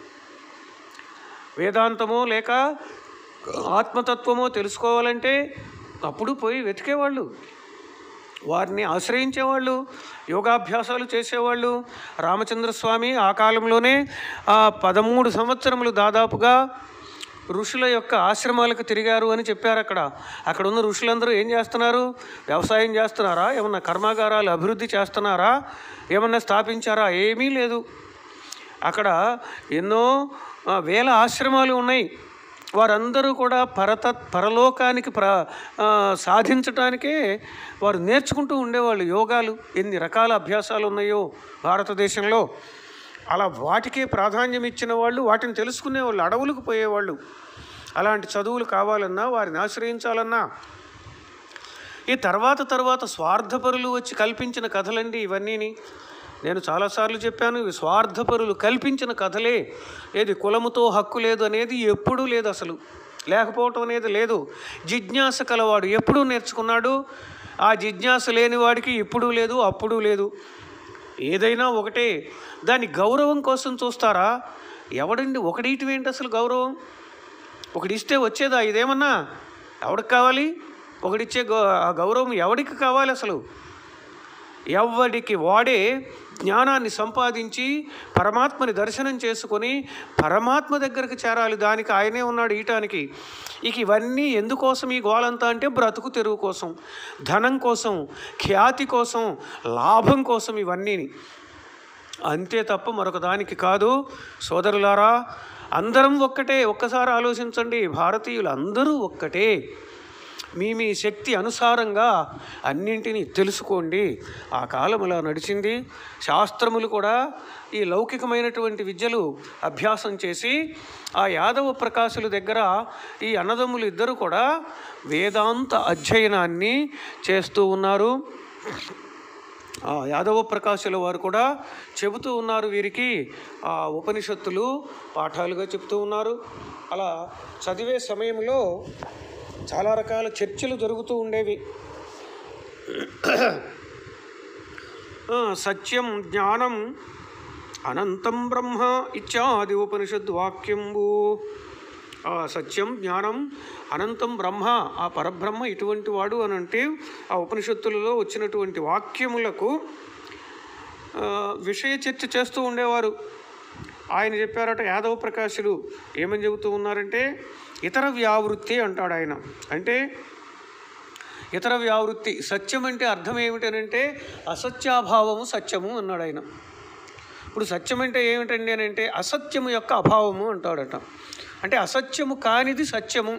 వేదాంతమో లేక ఆత్మతత్వమో తెలుసుకోవాలంటే అప్పుడు పోయి వెతికేవాళ్ళు వారిని ఆశ్రయించేవాళ్ళు యోగాభ్యాసాలు చేసేవాళ్ళు రామచంద్రస్వామి ఆ కాలంలోనే ఆ పదమూడు సంవత్సరములు దాదాపుగా ఋషుల యొక్క ఆశ్రమాలకు తిరిగారు అని చెప్పారు అక్కడ అక్కడ ఉన్న ఋషులందరూ ఏం చేస్తున్నారు వ్యవసాయం చేస్తున్నారా ఏమన్నా కర్మాగారాలు అభివృద్ధి చేస్తున్నారా ఏమన్నా స్థాపించారా ఏమీ లేదు అక్కడ ఎన్నో ఆ, వేల ఆశ్రమాలు ఉన్నాయి వారందరూ కూడా పరత పరలోకానికి ప్ర ఆ, సాధించటానికే వారు నేర్చుకుంటూ ఉండేవాళ్ళు యోగాలు ఎన్ని రకాల అభ్యాసాలు ఉన్నాయో భారతదేశంలో అలా వాటికే ప్రాధాన్యం ఇచ్చిన వాళ్ళు వాటిని తెలుసుకునే వాళ్ళు అడవులకు పోయేవాళ్ళు అలాంటి చదువులు కావాలన్నా వారిని ఆశ్రయించాలన్నా ఈ తర్వాత తర్వాత స్వార్థపరులు వచ్చి కల్పించిన కథలండి ఇవన్నీని నేను చాలాసార్లు చెప్పాను ఇవి స్వార్థపరులు కల్పించిన కథలే ఏది కులముతో హక్కు లేదు అనేది ఎప్పుడూ లేదు అసలు లేకపోవటం అనేది లేదు జిజ్ఞాస కలవాడు ఎప్పుడూ నేర్చుకున్నాడు ఆ జిజ్ఞాస లేనివాడికి ఇప్పుడు లేదు అప్పుడు లేదు ఏదైనా ఒకటే దాని గౌరవం కోసం చూస్తారా ఎవడండి ఒకడియటం ఏంటి అసలు గౌరవం ఒకడిస్తే వచ్చేదా ఇదేమన్నా ఎవడికి కావాలి ఒకడిచ్చే గౌ ఆ గౌరవం ఎవడికి కావాలి అసలు ఎవడికి వాడే జ్ఞానాన్ని సంపాదించి పరమాత్మని దర్శనం చేసుకొని పరమాత్మ దగ్గరికి చేరాలి దానికి ఆయనే ఉన్నాడు ఈయటానికి ఇక ఇవన్నీ ఎందుకోసం ఈ గోలంతా అంటే బ్రతుకు తెరువు కోసం ధనం కోసం ఖ్యాతి కోసం లాభం కోసం ఇవన్నీని అంతే తప్ప మరొక దానికి కాదు సోదరులారా అందరం ఒక్కటే ఒక్కసారి ఆలోచించండి భారతీయులు అందరూ ఒక్కటే మీ మీ శక్తి అనుసారంగా అన్నింటినీ తెలుసుకోండి ఆ కాలం అలా నడిచింది శాస్త్రములు కూడా ఈ లౌకికమైనటువంటి విద్యలు అభ్యాసం చేసి ఆ యాదవ ప్రకాశుల దగ్గర ఈ అన్నదమ్ములు ఇద్దరు కూడా వేదాంత అధ్యయనాన్ని చేస్తూ ఉన్నారు ఆ యాదవ ప్రకాశుల వారు కూడా చెబుతూ ఉన్నారు వీరికి ఆ ఉపనిషత్తులు పాఠాలుగా చెప్తూ ఉన్నారు అలా చదివే సమయంలో చాలా రకాల చర్చలు జరుగుతూ ఉండేవి ఆ, సత్యం జ్ఞానం అనంతం బ్రహ్మ ఇత్యాది ఉపనిషద్ వాక్యంబు ఆ సత్యం జ్ఞానం అనంతం బ్రహ్మ ఆ పరబ్రహ్మ ఇటువంటి వాడు అని అంటే ఆ ఉపనిషత్తులలో వచ్చినటువంటి వాక్యములకు ఆ, విషయ చర్చ చేస్తూ ఉండేవారు ఆయన చెప్పారట యాదవ ప్రకాశులు ఏమని చెబుతూ ఉన్నారంటే ఇతర వ్యావృత్తి అంటాడు ఆయన అంటే ఇతర వ్యావృత్తి సత్యం అంటే అర్థం ఏమిటనంటే అసత్యాభావము సత్యము అన్నాడు ఆయన ఇప్పుడు సత్యం అంటే ఏమిటండి అని అంటే అసత్యము యొక్క అభావము అంటాడట అంటే అసత్యము కానిది సత్యము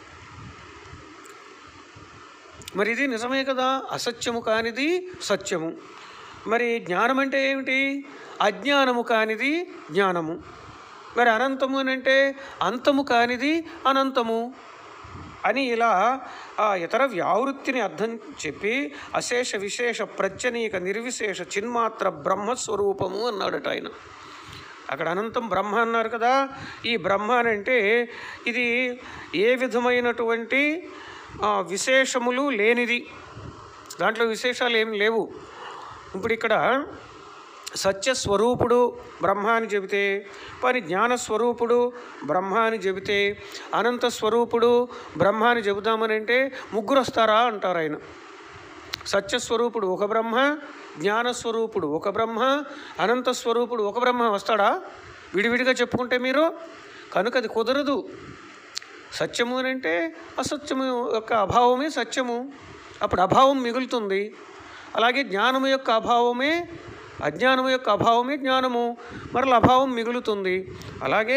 మరి ఇది నిజమే కదా అసత్యము కానిది సత్యము మరి జ్ఞానం అంటే ఏమిటి అజ్ఞానము కానిది జ్ఞానము మరి అనంతము అని అంటే అంతము కానిది అనంతము అని ఇలా ఆ ఇతర వ్యావృత్తిని అర్థం చెప్పి అశేష విశేష ప్రత్యనీక నిర్విశేష చిన్మాత్ర బ్రహ్మస్వరూపము అన్నాడట ఆయన అక్కడ అనంతం బ్రహ్మ అన్నారు కదా ఈ బ్రహ్మ అని అంటే ఇది ఏ విధమైనటువంటి ఆ, విశేషములు లేనిది దాంట్లో విశేషాలు ఏం లేవు ఇప్పుడు ఇక్కడ సత్యస్వరూపుడు బ్రహ్మ అని చెబితే పని జ్ఞానస్వరూపుడు బ్రహ్మ అని చెబితే అనంత స్వరూపుడు బ్రహ్మ అని చెబుదామని అంటే ముగ్గురు వస్తారా అంటారు ఆయన సత్యస్వరూపుడు ఒక బ్రహ్మ జ్ఞానస్వరూపుడు ఒక బ్రహ్మ అనంత స్వరూపుడు ఒక బ్రహ్మ వస్తాడా విడివిడిగా చెప్పుకుంటే మీరు కనుక అది కుదరదు సత్యము అని అంటే అసత్యము యొక్క అభావమే సత్యము అప్పుడు అభావం మిగులుతుంది అలాగే జ్ఞానము యొక్క అభావమే అజ్ఞానము యొక్క అభావమే జ్ఞానము మరల అభావం మిగులుతుంది అలాగే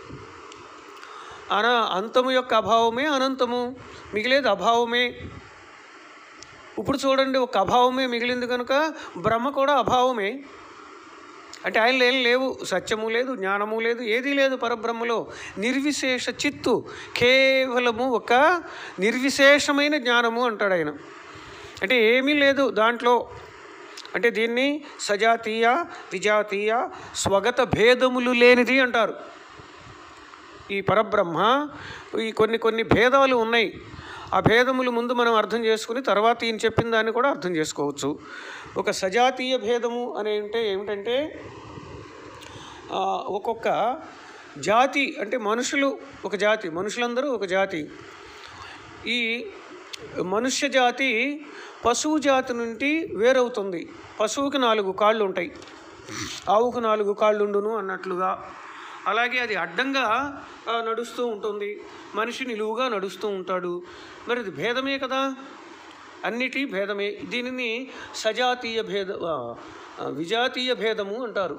అన అంతము యొక్క అభావమే అనంతము మిగిలేది అభావమే ఇప్పుడు చూడండి ఒక అభావమే మిగిలింది కనుక బ్రహ్మ కూడా అభావమే అంటే ఆయనలో ఏం లేవు సత్యము లేదు జ్ఞానము లేదు ఏదీ లేదు పరబ్రహ్మలో నిర్విశేష చిత్తు కేవలము ఒక నిర్విశేషమైన జ్ఞానము అంటాడు ఆయన అంటే ఏమీ లేదు దాంట్లో అంటే దీన్ని సజాతీయ విజాతీయ స్వగత భేదములు లేనిది అంటారు ఈ పరబ్రహ్మ ఈ కొన్ని కొన్ని భేదాలు ఉన్నాయి ఆ భేదములు ముందు మనం అర్థం చేసుకుని తర్వాత ఈయన చెప్పిన దాన్ని కూడా అర్థం చేసుకోవచ్చు ఒక సజాతీయ భేదము అని అంటే ఏమిటంటే ఆ, ఒక్కొక్క జాతి అంటే మనుషులు ఒక జాతి మనుషులందరూ ఒక జాతి ఈ మనుష్య జాతి పశువు జాతి నుండి వేరవుతుంది పశువుకి నాలుగు కాళ్ళు ఉంటాయి ఆవుకు నాలుగు కాళ్ళుండును అన్నట్లుగా అలాగే అది అడ్డంగా ఆ, నడుస్తూ ఉంటుంది మనిషి నిలువుగా నడుస్తూ ఉంటాడు మరి ఇది భేదమే కదా అన్నిటి భేదమే దీనిని సజాతీయ భేద ఆ, ఆ, విజాతీయ భేదము అంటారు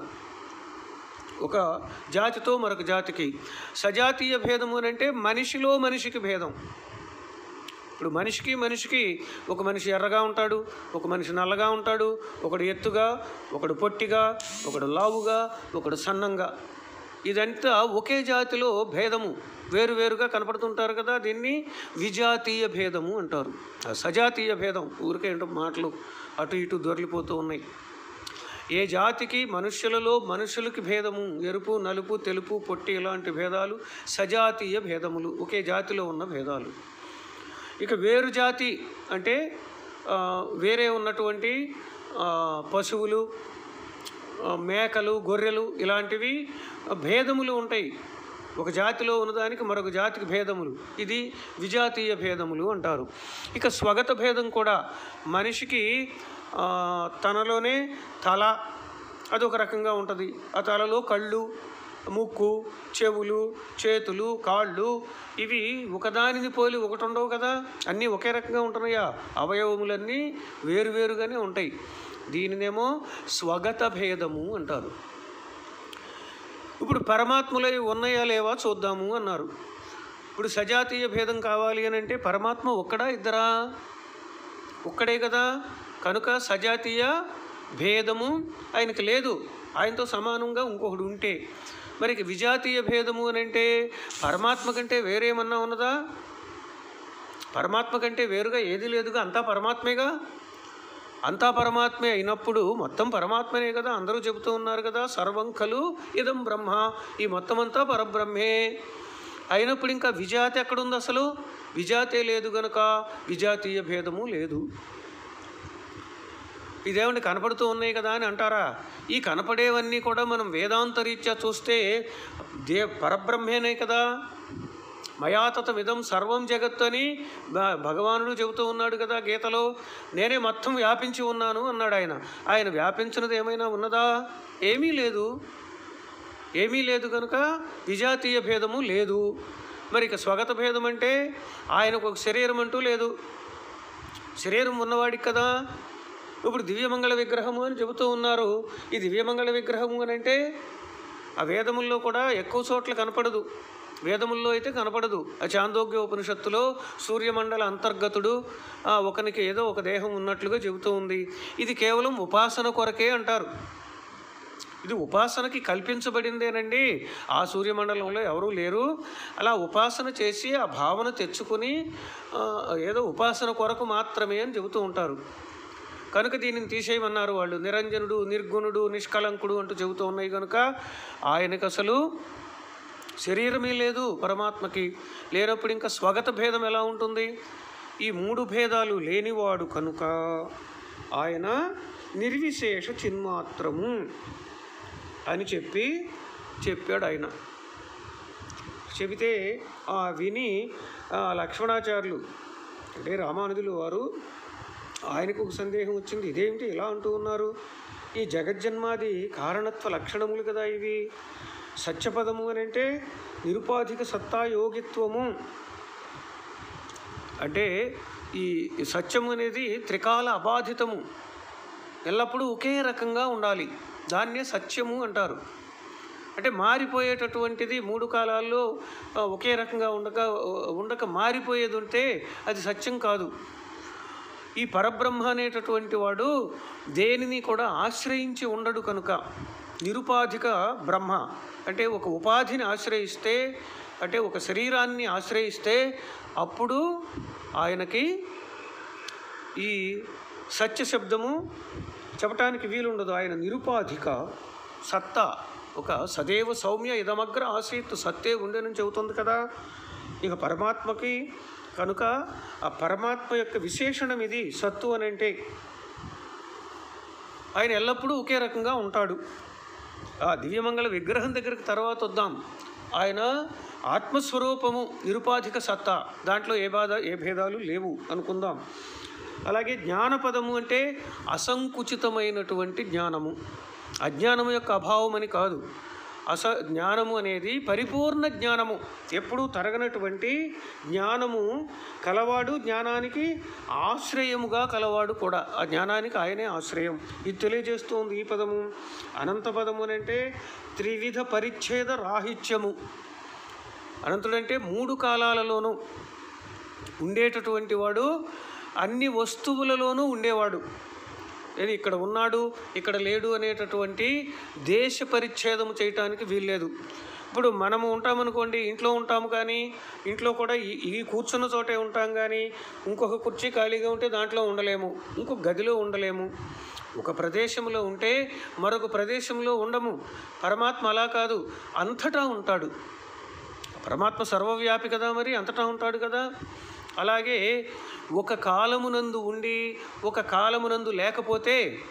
ఒక జాతితో మరొక జాతికి సజాతీయ భేదము అని అంటే మనిషిలో మనిషికి భేదం ఇప్పుడు మనిషికి మనిషికి ఒక మనిషి ఎర్రగా ఉంటాడు ఒక మనిషి నల్లగా ఉంటాడు ఒకడు ఎత్తుగా ఒకడు పొట్టిగా ఒకడు లావుగా ఒకడు సన్నంగా ఇదంతా ఒకే జాతిలో భేదము వేరువేరుగా కనపడుతుంటారు కదా దీన్ని విజాతీయ భేదము అంటారు ఆ సజాతీయ భేదం ఊరికే ఏంటో మాటలు అటు ఇటు దొరికిపోతూ ఉన్నాయి ఏ జాతికి మనుష్యులలో మనుషులకి భేదము ఎరుపు నలుపు తెలుపు పొట్టి ఇలాంటి భేదాలు సజాతీయ భేదములు ఒకే జాతిలో ఉన్న భేదాలు ఇక వేరు జాతి అంటే ఆ, వేరే ఉన్నటువంటి ఆ, పశువులు ఆ, మేకలు గొర్రెలు ఇలాంటివి ఆ, భేదములు ఉంటాయి ఒక జాతిలో ఉన్నదానికి మరొక జాతికి భేదములు ఇది విజాతీయ భేదములు అంటారు ఇక స్వగత భేదం కూడా మనిషికి ఆ, తనలోనే తల అదొక రకంగా ఉంటుంది ఆ తలలో కళ్ళు ముక్కు చెవులు చేతులు కాళ్ళు ఇవి ఒకదానిని పోలి ఒకటి ఉండవు కదా అన్నీ ఒకే రకంగా ఉంటున్నాయా అవయవములన్నీ వేరువేరుగానే ఉంటాయి దీనినేమో స్వగత భేదము అంటారు ఇప్పుడు పరమాత్మలై ఉన్నాయా లేవా చూద్దాము అన్నారు ఇప్పుడు సజాతీయ భేదం కావాలి అని అంటే పరమాత్మ ఒక్కడా ఇద్దరా ఒక్కడే కదా కనుక సజాతీయ భేదము ఆయనకి లేదు ఆయనతో సమానంగా ఇంకొకడు ఉంటే మరి ఇక విజాతీయ భేదము అని అంటే పరమాత్మ కంటే వేరేమన్నా ఉన్నదా పరమాత్మ కంటే వేరుగా ఏది లేదుగా అంతా పరమాత్మేగా అంతా పరమాత్మే అయినప్పుడు మొత్తం పరమాత్మనే కదా అందరూ చెబుతూ ఉన్నారు కదా సర్వం ఖలు ఇదం బ్రహ్మ ఈ మొత్తం అంతా పరబ్రహ్మే అయినప్పుడు ఇంకా విజాతి ఎక్కడుంది అసలు విజాతే లేదు గనుక విజాతీయ భేదము లేదు ఇదేమండి కనపడుతూ ఉన్నాయి కదా అని అంటారా ఈ కనపడేవన్నీ కూడా మనం వేదాంత రీత్యా చూస్తే దే పరబ్రహ్మేనే కదా మయాతతమిదం సర్వం జగత్తు అని భ- భగవానుడు చెబుతూ ఉన్నాడు కదా గీతలో నేనే మొత్తం వ్యాపించి ఉన్నాను అన్నాడు ఆయన ఆయన వ్యాపించినది ఏమైనా ఉన్నదా ఏమీ లేదు ఏమీ లేదు కనుక విజాతీయ భేదము లేదు మరి ఇక స్వగత భేదం అంటే ఆయనకు ఒక శరీరం అంటూ లేదు శరీరం ఉన్నవాడికి కదా ఇప్పుడు దివ్యమంగళ విగ్రహము అని చెబుతూ ఉన్నారు ఈ దివ్యమంగళ విగ్రహము అని అంటే ఆ వేదముల్లో కూడా ఎక్కువ చోట్ల కనపడదు వేదముల్లో అయితే కనపడదు ఆ చాందోగ్య ఉపనిషత్తులో సూర్యమండల అంతర్గతుడు ఆ, ఒకనికి ఏదో ఒక దేహం ఉన్నట్లుగా చెబుతూ ఉంది ఇది కేవలం ఉపాసన కొరకే అంటారు ఇది ఉపాసనకి కల్పించబడిందేనండి ఆ సూర్యమండలంలో ఎవరూ లేరు అలా ఉపాసన చేసి ఆ భావన తెచ్చుకుని ఆ, ఏదో ఉపాసన కొరకు మాత్రమే అని చెబుతూ ఉంటారు కనుక దీనిని తీసేయమన్నారు వాళ్ళు నిరంజనుడు నిర్గుణుడు నిష్కలంకుడు అంటూ చెబుతూ ఉన్నాయి కనుక ఆయనకు అసలు శరీరమే లేదు పరమాత్మకి లేనప్పుడు ఇంకా స్వగత భేదం ఎలా ఉంటుంది ఈ మూడు భేదాలు లేనివాడు కనుక ఆయన నిర్విశేష చిన్మాత్రము అని చెప్పి చెప్పాడు ఆయన చెబితే ఆ విని ఆ లక్ష్మణాచార్యులు అంటే రామానుజులు వారు ఆయనకు ఒక సందేహం వచ్చింది ఇదేమిటి ఇలా అంటూ ఉన్నారు ఈ జగజ్జన్మాది కారణత్వ లక్షణములు కదా ఇవి సత్యపదము అని అంటే నిరుపాధిక సత్తా యోగిత్వము అంటే ఈ ఈ సత్యము అనేది త్రికాల అబాధితము ఎల్లప్పుడూ ఒకే రకంగా ఉండాలి దాన్నే సత్యము అంటారు అంటే మారిపోయేటటువంటిది మూడు కాలాల్లో ఆ, ఒకే రకంగా ఉండక ఉండక మారిపోయేది ఉంటే అది సత్యం కాదు ఈ పరబ్రహ్మ అనేటటువంటి వాడు దేనిని కూడా ఆశ్రయించి ఉండడు కనుక నిరుపాధిక బ్రహ్మ అంటే ఒక ఉపాధిని ఆశ్రయిస్తే అంటే ఒక శరీరాన్ని ఆశ్రయిస్తే అప్పుడు ఆయనకి ఈ సత్య శబ్దము చెప్పటానికి వీలుండదు ఆయన నిరుపాధిక సత్తా ఒక సదేవ సౌమ్య ఇదమగ్ర ఆసీత్ సత్తే ఉండేనని చెబుతుంది కదా ఇక పరమాత్మకి కనుక ఆ పరమాత్మ యొక్క విశేషణం ఇది సత్తు అని అంటే ఆయన ఎల్లప్పుడూ ఒకే రకంగా ఉంటాడు ఆ దివ్యమంగళ విగ్రహం దగ్గరికి తర్వాత వద్దాం ఆయన ఆత్మస్వరూపము నిరుపాధిక సత్తా దాంట్లో ఏ బాధ ఏ భేదాలు లేవు అనుకుందాం అలాగే జ్ఞానపదము అంటే అసంకుచితమైనటువంటి జ్ఞానము అజ్ఞానము యొక్క అభావం అని కాదు అస జ్ఞానము అనేది పరిపూర్ణ జ్ఞానము ఎప్పుడూ తరగనటువంటి జ్ఞానము కలవాడు జ్ఞానానికి ఆశ్రయముగా కలవాడు కూడా ఆ జ్ఞానానికి ఆయనే ఆశ్రయం ఇది తెలియజేస్తోంది ఈ పదము అనంత పదము అని అంటే త్రివిధ పరిచ్ఛేద రాహిత్యము అనంతుడంటే మూడు కాలాలలోనూ ఉండేటటువంటి వాడు అన్ని వస్తువులలోనూ ఉండేవాడు ఏది ఇక్కడ ఉన్నాడు ఇక్కడ లేడు అనేటటువంటి దేశ పరిచ్ఛేదము చేయటానికి వీల్లేదు ఇప్పుడు మనము ఉంటామనుకోండి ఇంట్లో ఉంటాము కానీ ఇంట్లో కూడా ఈ ఈ కూర్చున్న చోటే ఉంటాం కానీ ఇంకొక కుర్చీ ఖాళీగా ఉంటే దాంట్లో ఉండలేము ఇంకొక గదిలో ఉండలేము ఒక ప్రదేశంలో ఉంటే మరొక ప్రదేశంలో ఉండము పరమాత్మ అలా కాదు అంతటా ఉంటాడు పరమాత్మ సర్వవ్యాపి కదా మరి అంతటా ఉంటాడు కదా అలాగే ఒక కాలమునందు ఉండి ఒక కాలమునందు లేకపోతే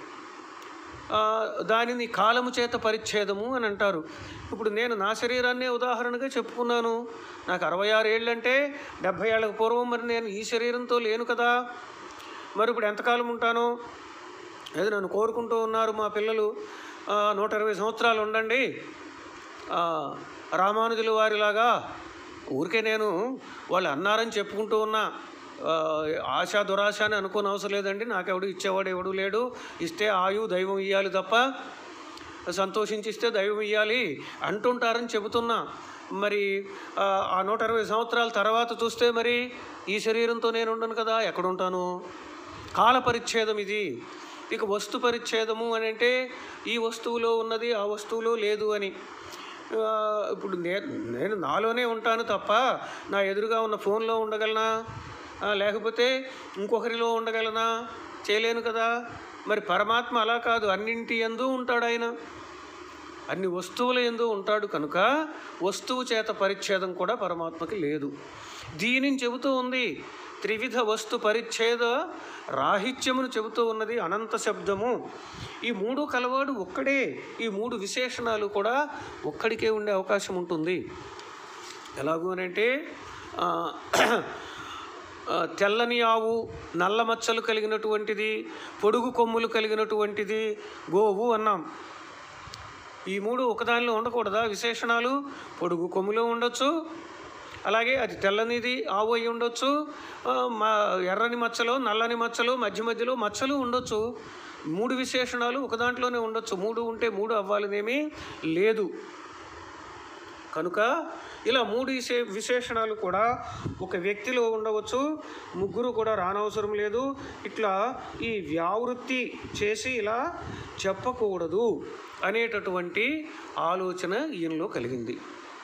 ఆ, దానిని కాలము చేత పరిచ్ఛేదము అని అంటారు ఇప్పుడు నేను నా శరీరాన్నే ఉదాహరణగా చెప్పుకున్నాను నాకు అరవై ఆరు ఏళ్ళంటే డెబ్భై ఏళ్ళకు పూర్వం మరి నేను ఈ శరీరంతో లేను కదా మరి ఇప్పుడు ఎంతకాలం ఉంటాను ఏదో నన్ను కోరుకుంటూ ఉన్నారు మా పిల్లలు ఆ, నూట ఇరవై సంవత్సరాలు ఉండండి ఆ, రామానుజుల వారిలాగా ఊరికే నేను వాళ్ళు అన్నారని చెప్పుకుంటూ ఉన్నా ఆ, ఆశ దురాశ అని అనుకోని అవసరం లేదండి నాకెవడు ఇచ్చేవాడు ఎవడు లేడు ఇస్తే ఆయు దైవం ఇవ్వాలి తప్ప సంతోషించి ఇస్తే దైవం ఇవ్వాలి అంటుంటారని చెబుతున్నా మరి ఆ, ఆ నూట ఇరవై సంవత్సరాల తర్వాత చూస్తే మరి ఈ శరీరంతో నేను ఉండను కదా ఎక్కడుంటాను కాల పరిచ్ఛేదం ఇది ఇక వస్తు పరిచ్ఛేదము అని అంటే ఈ వస్తువులో ఉన్నది ఆ వస్తువులో లేదు అని ఆ, ఇప్పుడు నేను నేను నాలోనే ఉంటాను తప్ప నా ఎదురుగా ఉన్న ఫోన్లో ఉండగలనా ఆ, లేకపోతే ఇంకొకరిలో ఉండగలనా చేయలేను కదా మరి పరమాత్మ అలా కాదు అన్నింటి ఎందు ఉంటాడు ఆయన అన్ని వస్తువుల ఎందు ఉంటాడు కనుక వస్తువు చేత పరిచ్ఛేదం కూడా పరమాత్మకి లేదు దీనిని చెబుతూ ఉంది త్రివిధ వస్తు పరిచ్ఛేద రాహిత్యమును చెబుతూ ఉన్నది అనంత శబ్దము ఈ మూడు కలవాడు ఒక్కడే ఈ మూడు విశేషణాలు కూడా ఒక్కడికే ఉండే అవకాశం ఉంటుంది ఎలాగూ అని అంటే ఆ, ఆ, తెల్లని ఆవు నల్ల మచ్చలు కలిగినటువంటిది పొడుగు కొమ్ములు కలిగినటువంటిది గోవు అన్నాం ఈ మూడు ఒకదానిలో ఉండకూడదా విశేషణాలు పొడుగు కొమ్ములో ఉండొచ్చు అలాగే అది తెల్లనిది ఆవు అయి ఉండొచ్చు ఆ, మా ఎర్రని మచ్చలు నల్లని మచ్చలు మధ్య మధ్యలో మచ్చలు ఉండొచ్చు మూడు విశేషణాలు ఒక దాంట్లోనే ఉండొచ్చు మూడు ఉంటే మూడు అవ్వాలనేమీ లేదు కనుక ఇలా మూడు విశే విశేషణాలు కూడా ఒక వ్యక్తిలో ఉండవచ్చు ముగ్గురు కూడా రానవసరం లేదు ఇట్లా ఈ వ్యావృత్తి చేసి ఇలా చెప్పకూడదు అనేటటువంటి ఆలోచన ఈయనలో కలిగింది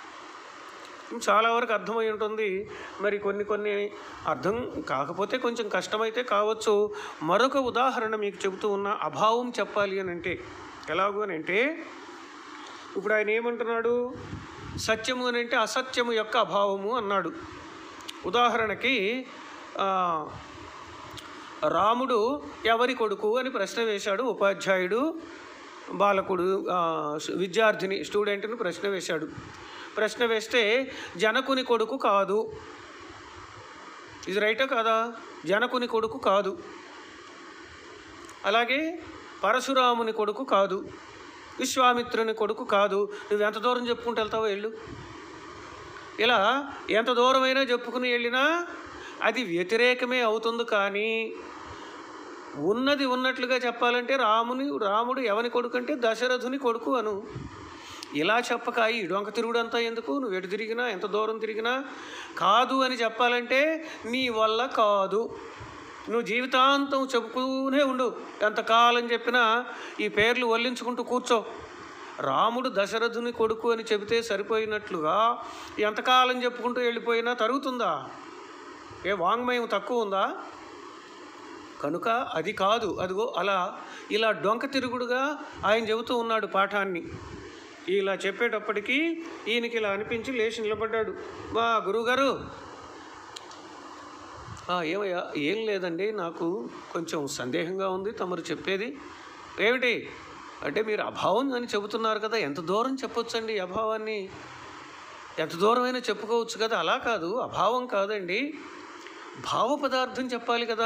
చాలా వరకు అర్థమై ఉంటుంది మరి కొన్ని కొన్ని అర్థం కాకపోతే కొంచెం కష్టమైతే కావచ్చు మరొక ఉదాహరణ మీకు చెబుతూ ఉన్న అభావం చెప్పాలి అని అంటే ఎలాగూ అని అంటే ఇప్పుడు ఆయన ఏమంటున్నాడు సత్యము అని అంటే అసత్యము యొక్క అభావము అన్నాడు ఉదాహరణకి ఆ, రాముడు ఎవరి కొడుకు అని ప్రశ్న వేశాడు ఉపాధ్యాయుడు బాలకుడు ఆ, విద్యార్థిని స్టూడెంట్ని ప్రశ్న వేశాడు ప్రశ్న వేస్తే జనకుని కొడుకు కాదు ఇది రైటా కాదా జనకుని కొడుకు కాదు అలాగే పరశురాముని కొడుకు కాదు విశ్వామిత్రుని కొడుకు కాదు నువ్వు ఎంత దూరం చెప్పుకుంటూ వెళ్తావో వెళ్ళు ఇలా ఎంత దూరమైనా చెప్పుకుని వెళ్ళినా అది వ్యతిరేకమే అవుతుంది కానీ ఉన్నది ఉన్నట్లుగా చెప్పాలంటే రాముని రాముడు ఎవని కొడుకు అంటే దశరథుని కొడుకు అను ఇలా చెప్పక ఈ డొంక తిరుగుడంతా ఎందుకు నువ్వు ఎటు తిరిగినా ఎంత దూరం తిరిగినా కాదు అని చెప్పాలంటే నీ వల్ల కాదు నువ్వు జీవితాంతం చెప్పుతూనే ఉండు ఎంతకాలం చెప్పినా ఈ పేర్లు వల్లించుకుంటూ కూర్చో రాముడు దశరథుని కొడుకు అని చెబితే సరిపోయినట్లుగా ఎంతకాలం చెప్పుకుంటూ వెళ్ళిపోయినా తరుగుతుందా ఏ వాంగ్మయం తక్కువ ఉందా కనుక అది కాదు అదిగో అలా ఇలా డొంక తిరుగుడుగా ఆయన చెబుతూ ఉన్నాడు పాఠాన్ని ఇలా చెప్పేటప్పటికీ ఈయనకి ఇలా అనిపించి లేచి నిలబడ్డాడు మా గురువుగారు "ఆ, ఏమయ్యా ఏం లేదండి నాకు కొంచెం సందేహంగా ఉంది తమరు చెప్పేది ఏమిటి అంటే మీరు అభావం అని చెబుతున్నారు కదా ఎంత దూరం చెప్పొచ్చండి ఈ అభావాన్ని ఎంత దూరమైనా చెప్పుకోవచ్చు కదా అలా కాదు అభావం కాదండి భావ పదార్థం చెప్పాలి కదా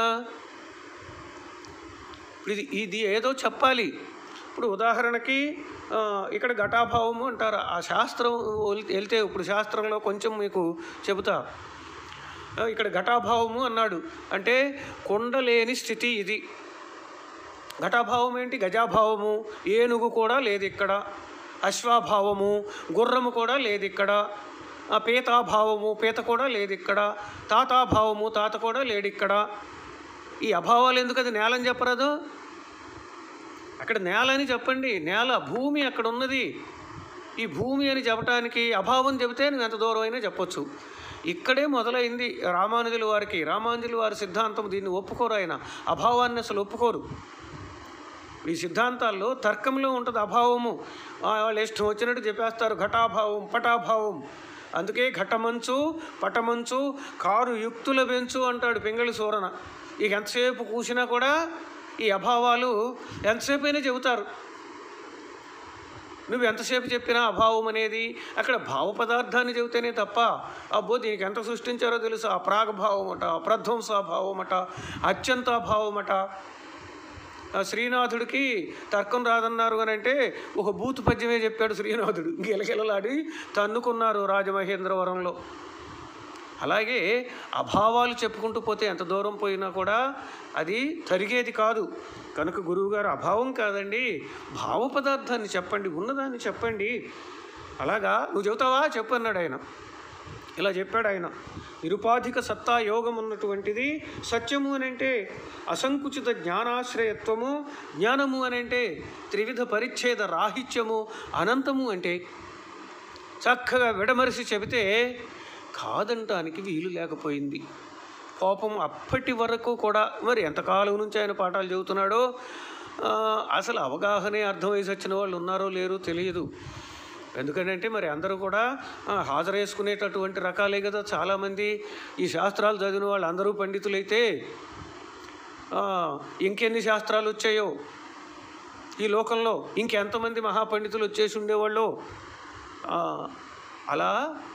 ఇప్పుడు ఇది ఇది ఏదో చెప్పాలి ఇప్పుడు ఉదాహరణకి ఆ, ఇక్కడ ఘటాభావము అంటారు ఆ శాస్త్రం వెల్- వెళ్తే ఇప్పుడు శాస్త్రంలో కొంచెం మీకు చెబుతా ఆ, ఇక్కడ ఘటాభావము అన్నాడు అంటే కొండలేని స్థితి ఇది ఘటాభావం ఏంటి గజాభావము ఏనుగు కూడా లేదు ఇక్కడ అశ్వాభావము గుర్రము కూడా లేదు ఇక్కడ ఆ, పీతాభావము పీత కూడా లేదు ఇక్కడ తాతాభావము తాత కూడా లేడు ఇక్కడ ఈ అభావాలు ఎందుకు అది నేలని చెప్పరాదు అక్కడ నేల అని చెప్పండి నేల భూమి అక్కడ ఉన్నది ఈ భూమి అని చెప్పడానికి అభావం చెబితే నువ్వు ఎంత దూరం అయినా చెప్పొచ్చు ఇక్కడే మొదలైంది రామానుజుల వారికి రామానుజుల వారి సిద్ధాంతం దీన్ని ఒప్పుకోరు ఆయన అభావాన్ని అసలు ఒప్పుకోరు ఈ సిద్ధాంతాల్లో తర్కంలో ఉంటుంది అభావము ఆ, వాళ్ళు ఇష్టం వచ్చినట్టు చెప్పేస్తారు ఘటాభావం పటాభావం అందుకే ఘటమంచు పటమంచు కారు యుక్తుల బెంచు అంటాడు పింగళి సూరన ఇక ఎంతసేపు కూసినా కూడా ఈ అభావాలు ఎంతసేపు అయినా చెబుతారు నువ్వు ఎంతసేపు చెప్పినా అభావం అనేది అక్కడ భావ పదార్థాన్ని చెబితేనే తప్ప అబ్బో దీనికి ఎంత సృష్టించారో తెలుసు అప్రాగభావం అట అప్రధ్వంసాభావం అట అత్యంతాభావం అట ఆ శ్రీనాథుడికి తర్కం రాదన్నారు అని అంటే ఒక బూతు పద్యమే చెప్పాడు శ్రీనాథుడు గిలగిలలాడి తన్నుకున్నారు రాజమహేంద్రవరంలో అలాగే అభావాలు చెప్పుకుంటూ పోతే ఎంత దూరం పోయినా కూడా అది తరిగేది కాదు కనుక గురువుగారు అభావం కాదండి భావ పదార్థాన్ని చెప్పండి ఉన్నదాన్ని చెప్పండి అలాగా నువ్వు చెబుతావా చెప్పు అన్నాడు ఆయన ఇలా చెప్పాడు ఆయన నిరుపాధిక సత్తా యోగం ఉన్నటువంటిది సత్యము అని అంటే అసంకుచిత జ్ఞానాశ్రయత్వము జ్ఞానము అని అంటే త్రివిధ పరిచ్ఛేద రాహిత్యము అనంతము అంటే చక్కగా విడమరిసి చెబితే కాదంటానికి వీలు లేకపోయింది కోపం అప్పటి వరకు కూడా మరి ఎంతకాలం నుంచి ఆయన పాఠాలు చెబుతున్నాడో ఆ, అసలు అవగాహనే అర్థమై వచ్చిన వాళ్ళు ఉన్నారో లేరో తెలియదు ఎందుకంటే మరి అందరూ కూడా ఆ, హాజరేసుకునేటటువంటి రకాలే కదా చాలామంది ఈ శాస్త్రాలు చదివిన వాళ్ళు అందరూ పండితులైతే ఆ, ఇంకెన్ని శాస్త్రాలు వచ్చాయో ఈ లోకంలో ఇంకెంతమంది మహాపండితులు వచ్చేసి ఉండేవాళ్ళు ఆ, అలా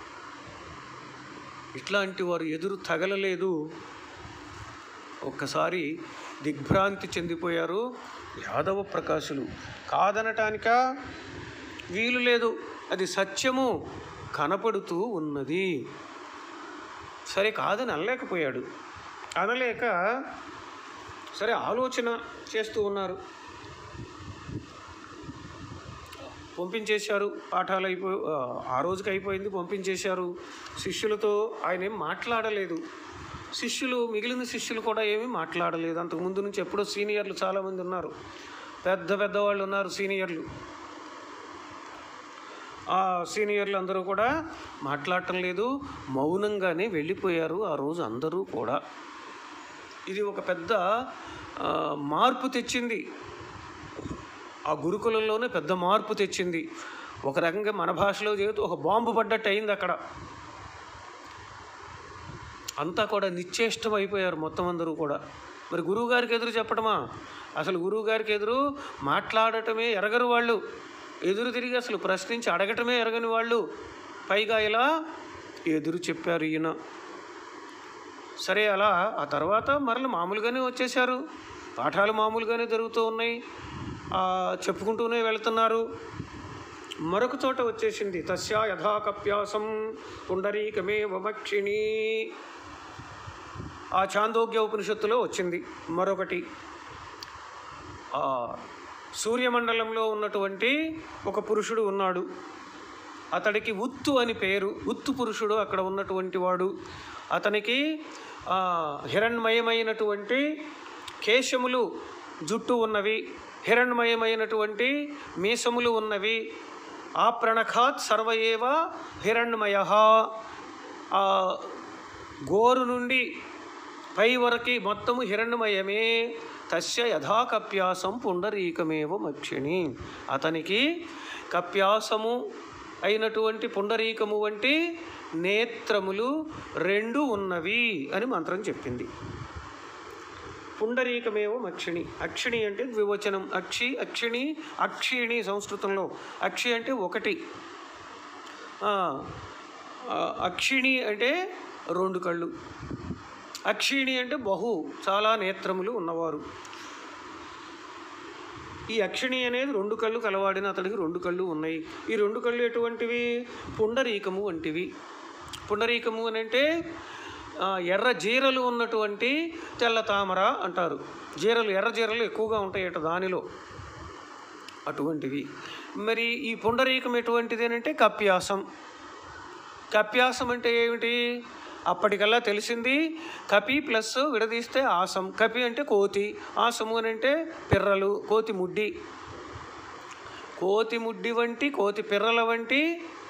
ఇట్లాంటి వారు ఎదురు తగలలేదు ఒక్కసారి దిగ్భ్రాంతి చెందిపోయారు యాదవ ప్రకాశులు కాదనటానిక వీలు లేదు అది సత్యము కనపడుతూ ఉన్నది సరే కాదని అనలేకపోయాడు అనలేక సరే ఆలోచన చేస్తూ ఉన్నారు పంపించేశారు పాఠాలు అయిపో ఆ, ఆ రోజుకి అయిపోయింది పంపించేశారు శిష్యులతో ఆయన ఏం మాట్లాడలేదు శిష్యులు మిగిలిన శిష్యులు కూడా ఏమీ మాట్లాడలేదు అంతకు ముందు నుంచి ఎప్పుడో సీనియర్లు చాలామంది ఉన్నారు పెద్ద పెద్ద వాళ్ళు ఉన్నారు సీనియర్లు ఆ సీనియర్లు అందరూ కూడా మాట్లాడటం లేదు మౌనంగానే వెళ్ళిపోయారు ఆ రోజు అందరూ కూడా ఇది ఒక పెద్ద ఆ, మార్పు తెచ్చింది ఆ గురుకులంలోనే పెద్ద మార్పు తెచ్చింది ఒక రకంగా మన భాషలో చేస్తూ ఒక బాంబు పడ్డట్టు అయింది అక్కడ అంతా కూడా నిశ్చేష్టం అయిపోయారు మొత్తం అందరూ కూడా మరి గురువుగారికి ఎదురు చెప్పడమా అసలు గురువుగారికి ఎదురు మాట్లాడటమే ఎరగరు వాళ్ళు ఎదురు తిరిగి అసలు ప్రశ్నించి అడగటమే ఎరగని వాళ్ళు పైగా ఇలా ఎదురు చెప్పారు ఈయన సరే అలా ఆ తర్వాత మరల మామూలుగానే వచ్చేశారు పాఠాలు మామూలుగానే జరుగుతూ ఉన్నాయి ఆ, చెప్పుకుంటూనే వెళ్తున్నారు మరొక చోట వచ్చేసింది తస్యా యథాకప్యాసం పుండరీకమే వమక్షిణి ఆ చాందోగ్య ఉపనిషత్తులో వచ్చింది మరొకటి ఆ, సూర్యమండలంలో ఉన్నటువంటి ఒక పురుషుడు ఉన్నాడు అతడికి ఉత్తు అని పేరు ఉత్తు పురుషుడు అక్కడ ఉన్నటువంటి వాడు అతనికి ఆ, హిరణ్మయమైనటువంటి కేశములు జుట్టు ఉన్నవి హిరణ్మయమైనటువంటి మీసములు ఉన్నవి ఆ ప్రణఖాత్ సర్వయేవ హిరణ్మయ ఆ గోరు నుండి పై వరకు మొత్తము హిరణ్మయమే తస్య యథాకప్యాసం పుండరీకమేవ మక్షిణి అతనికి కప్యాసము అయినటువంటి పుండరీకము వంటి నేత్రములు రెండు ఉన్నవి అని మంత్రం చెప్పింది పుండరీకమేవ అక్షిణి అక్షిణి అంటే ద్వివచనం అక్షి అక్షిణి అక్షిణి సంస్కృతంలో అక్షి అంటే ఒకటి ఆ, ఆ, అక్షిణి అంటే రెండు కళ్ళు అక్షిణి అంటే బహు చాలా నేత్రములు ఉన్నవారు ఈ అక్షిణి అనేది రెండు కళ్ళు కలవాడిన అతడికి రెండు కళ్ళు ఉన్నాయి ఈ రెండు కళ్ళు ఎటువంటివి పుండరీకము వంటివి పుండరీకము అని అంటే ఆ, ఎర్ర జీరలు ఉన్నటువంటి తెల్ల తామర అంటారు జీరలు ఎర్ర జీరలు ఎక్కువగా ఉంటాయట దానిలో అటువంటివి మరి ఈ పుండరీకం ఎటువంటిది అని అంటే కప్యాసం కప్యాసం అంటే ఏమిటి అప్పటికల్లా తెలిసింది కపి ప్లస్ విడదీస్తే ఆసం కపి అంటే కోతి ఆసము అని అంటే పిర్రలు కోతి ముడ్డి కోతి ముడ్డి వంటి కోతి పిర్రల వంటి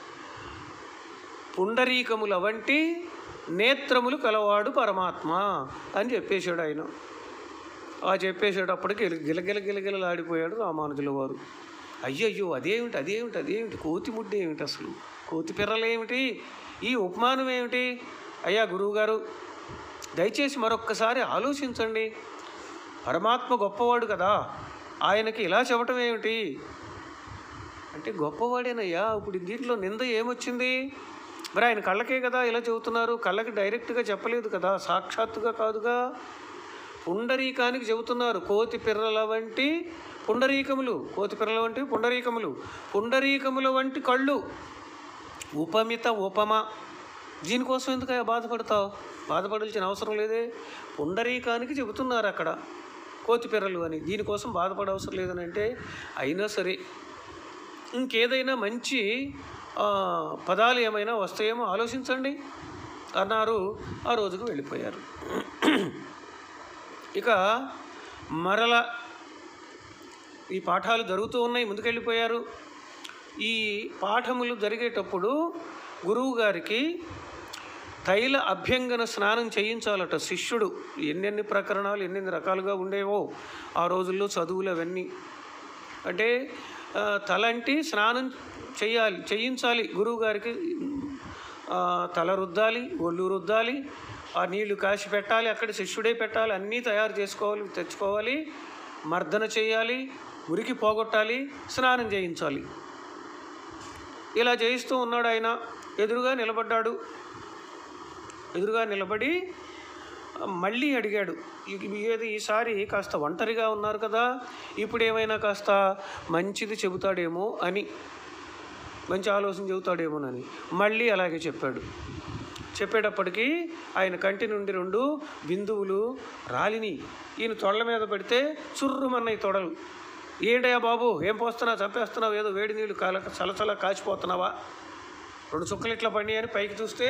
పుండరీకముల వంటి నేత్రములు కలవాడు పరమాత్మ అని చెప్పేశాడు ఆయన ఆ చెప్పేసేటప్పటికి గిలగిల గిలగిలలాడిపోయాడు రామానుజుల వారు అయ్యయ్యో అదేమిటి అదేమిటి అదేమిటి కోతి ముడ్డి ఏమిటి అసలు కోతి పిర్రలేమిటి ఈ ఉపమానం ఏమిటి అయ్యా గురువుగారు దయచేసి మరొక్కసారి ఆలోచించండి పరమాత్మ గొప్పవాడు కదా ఆయనకి ఇలా చెప్పటం ఏమిటి అంటే గొప్పవాడేనయ్యా ఇప్పుడు దీంట్లో నింద ఏమొచ్చింది మరి ఆయన కళ్ళకే కదా ఇలా చెబుతున్నారు కళ్ళకి డైరెక్ట్గా చెప్పలేదు కదా సాక్షాత్తుగా కాదుగా పుండరీకానికి చెబుతున్నారు కోతి పిర్రల వంటి పుండరీకములు కోతి పిర్రల వంటి పుండరీకములు పుండరీకముల వంటి కళ్ళు ఉపమిత ఉపమ దీనికోసం ఎందుకు బాధపడతావు బాధపడాల్సిన అవసరం లేదే పుండరీకానికి చెబుతున్నారు అక్కడ కోతి పిర్రలు అని దీనికోసం బాధపడవసరం లేదని అంటే అయినా సరే ఇంకేదైనా మంచి ఆ, పదాలు ఏమైనా వస్తాయేమో ఆలోచించండి అన్నారు ఆ రోజుకు వెళ్ళిపోయారు ఇక మరల ఈ పాఠాలు జరుగుతూ ఉన్నాయి ముందుకెళ్ళిపోయారు ఈ పాఠములు జరిగేటప్పుడు గురువు గారికి తైల అభ్యంగన స్నానం చేయించాలట శిష్యుడు ఎన్నెన్ని ప్రకరణాలు ఎన్నెన్ని రకాలుగా ఉండేవో ఆ రోజుల్లో చదువులు అవన్నీ అంటే ఆ, తలంటి స్నానం చేయాలి చేయించాలి గురువు గారికి ఆ, తల రుద్దాలి ఒళ్ళు రుద్దాలి ఆ నీళ్లు కాసి పెట్టాలి అక్కడ శిష్యుడే పెట్టాలి అన్నీ తయారు చేసుకోవాలి తెచ్చుకోవాలి మర్దన చేయాలి మురికి పోగొట్టాలి స్నానం చేయించాలి ఇలా చేయిస్తూ ఉన్నాడు ఆయన ఎదురుగా నిలబడ్డాడు ఎదురుగా నిలబడి ఆ, మళ్ళీ అడిగాడు "ఈ- ఏది ఈసారి కాస్త ఒంటరిగా ఉన్నారు కదా ఇప్పుడు ఏమైనా కాస్త మంచిది చెబుతాడేమో అని మంచి ఆలోచన చెబుతాడేమోనని మళ్ళీ అలాగే చెప్పాడు చెప్పేటప్పటికీ ఆయన కంటి నుండి రెండు బిందువులు రాలిని ఈయన తొడల మీద పెడితే చుర్రుమన్నాయి తొడలు ఏంటయ్యా బాబు ఏం పోస్తున్నావు చంపేస్తున్నావు ఏదో వేడి నీళ్ళు కాల చలచల కాచిపోతున్నావా రెండు చుక్కలు ఇట్లా పడి అని పైకి చూస్తే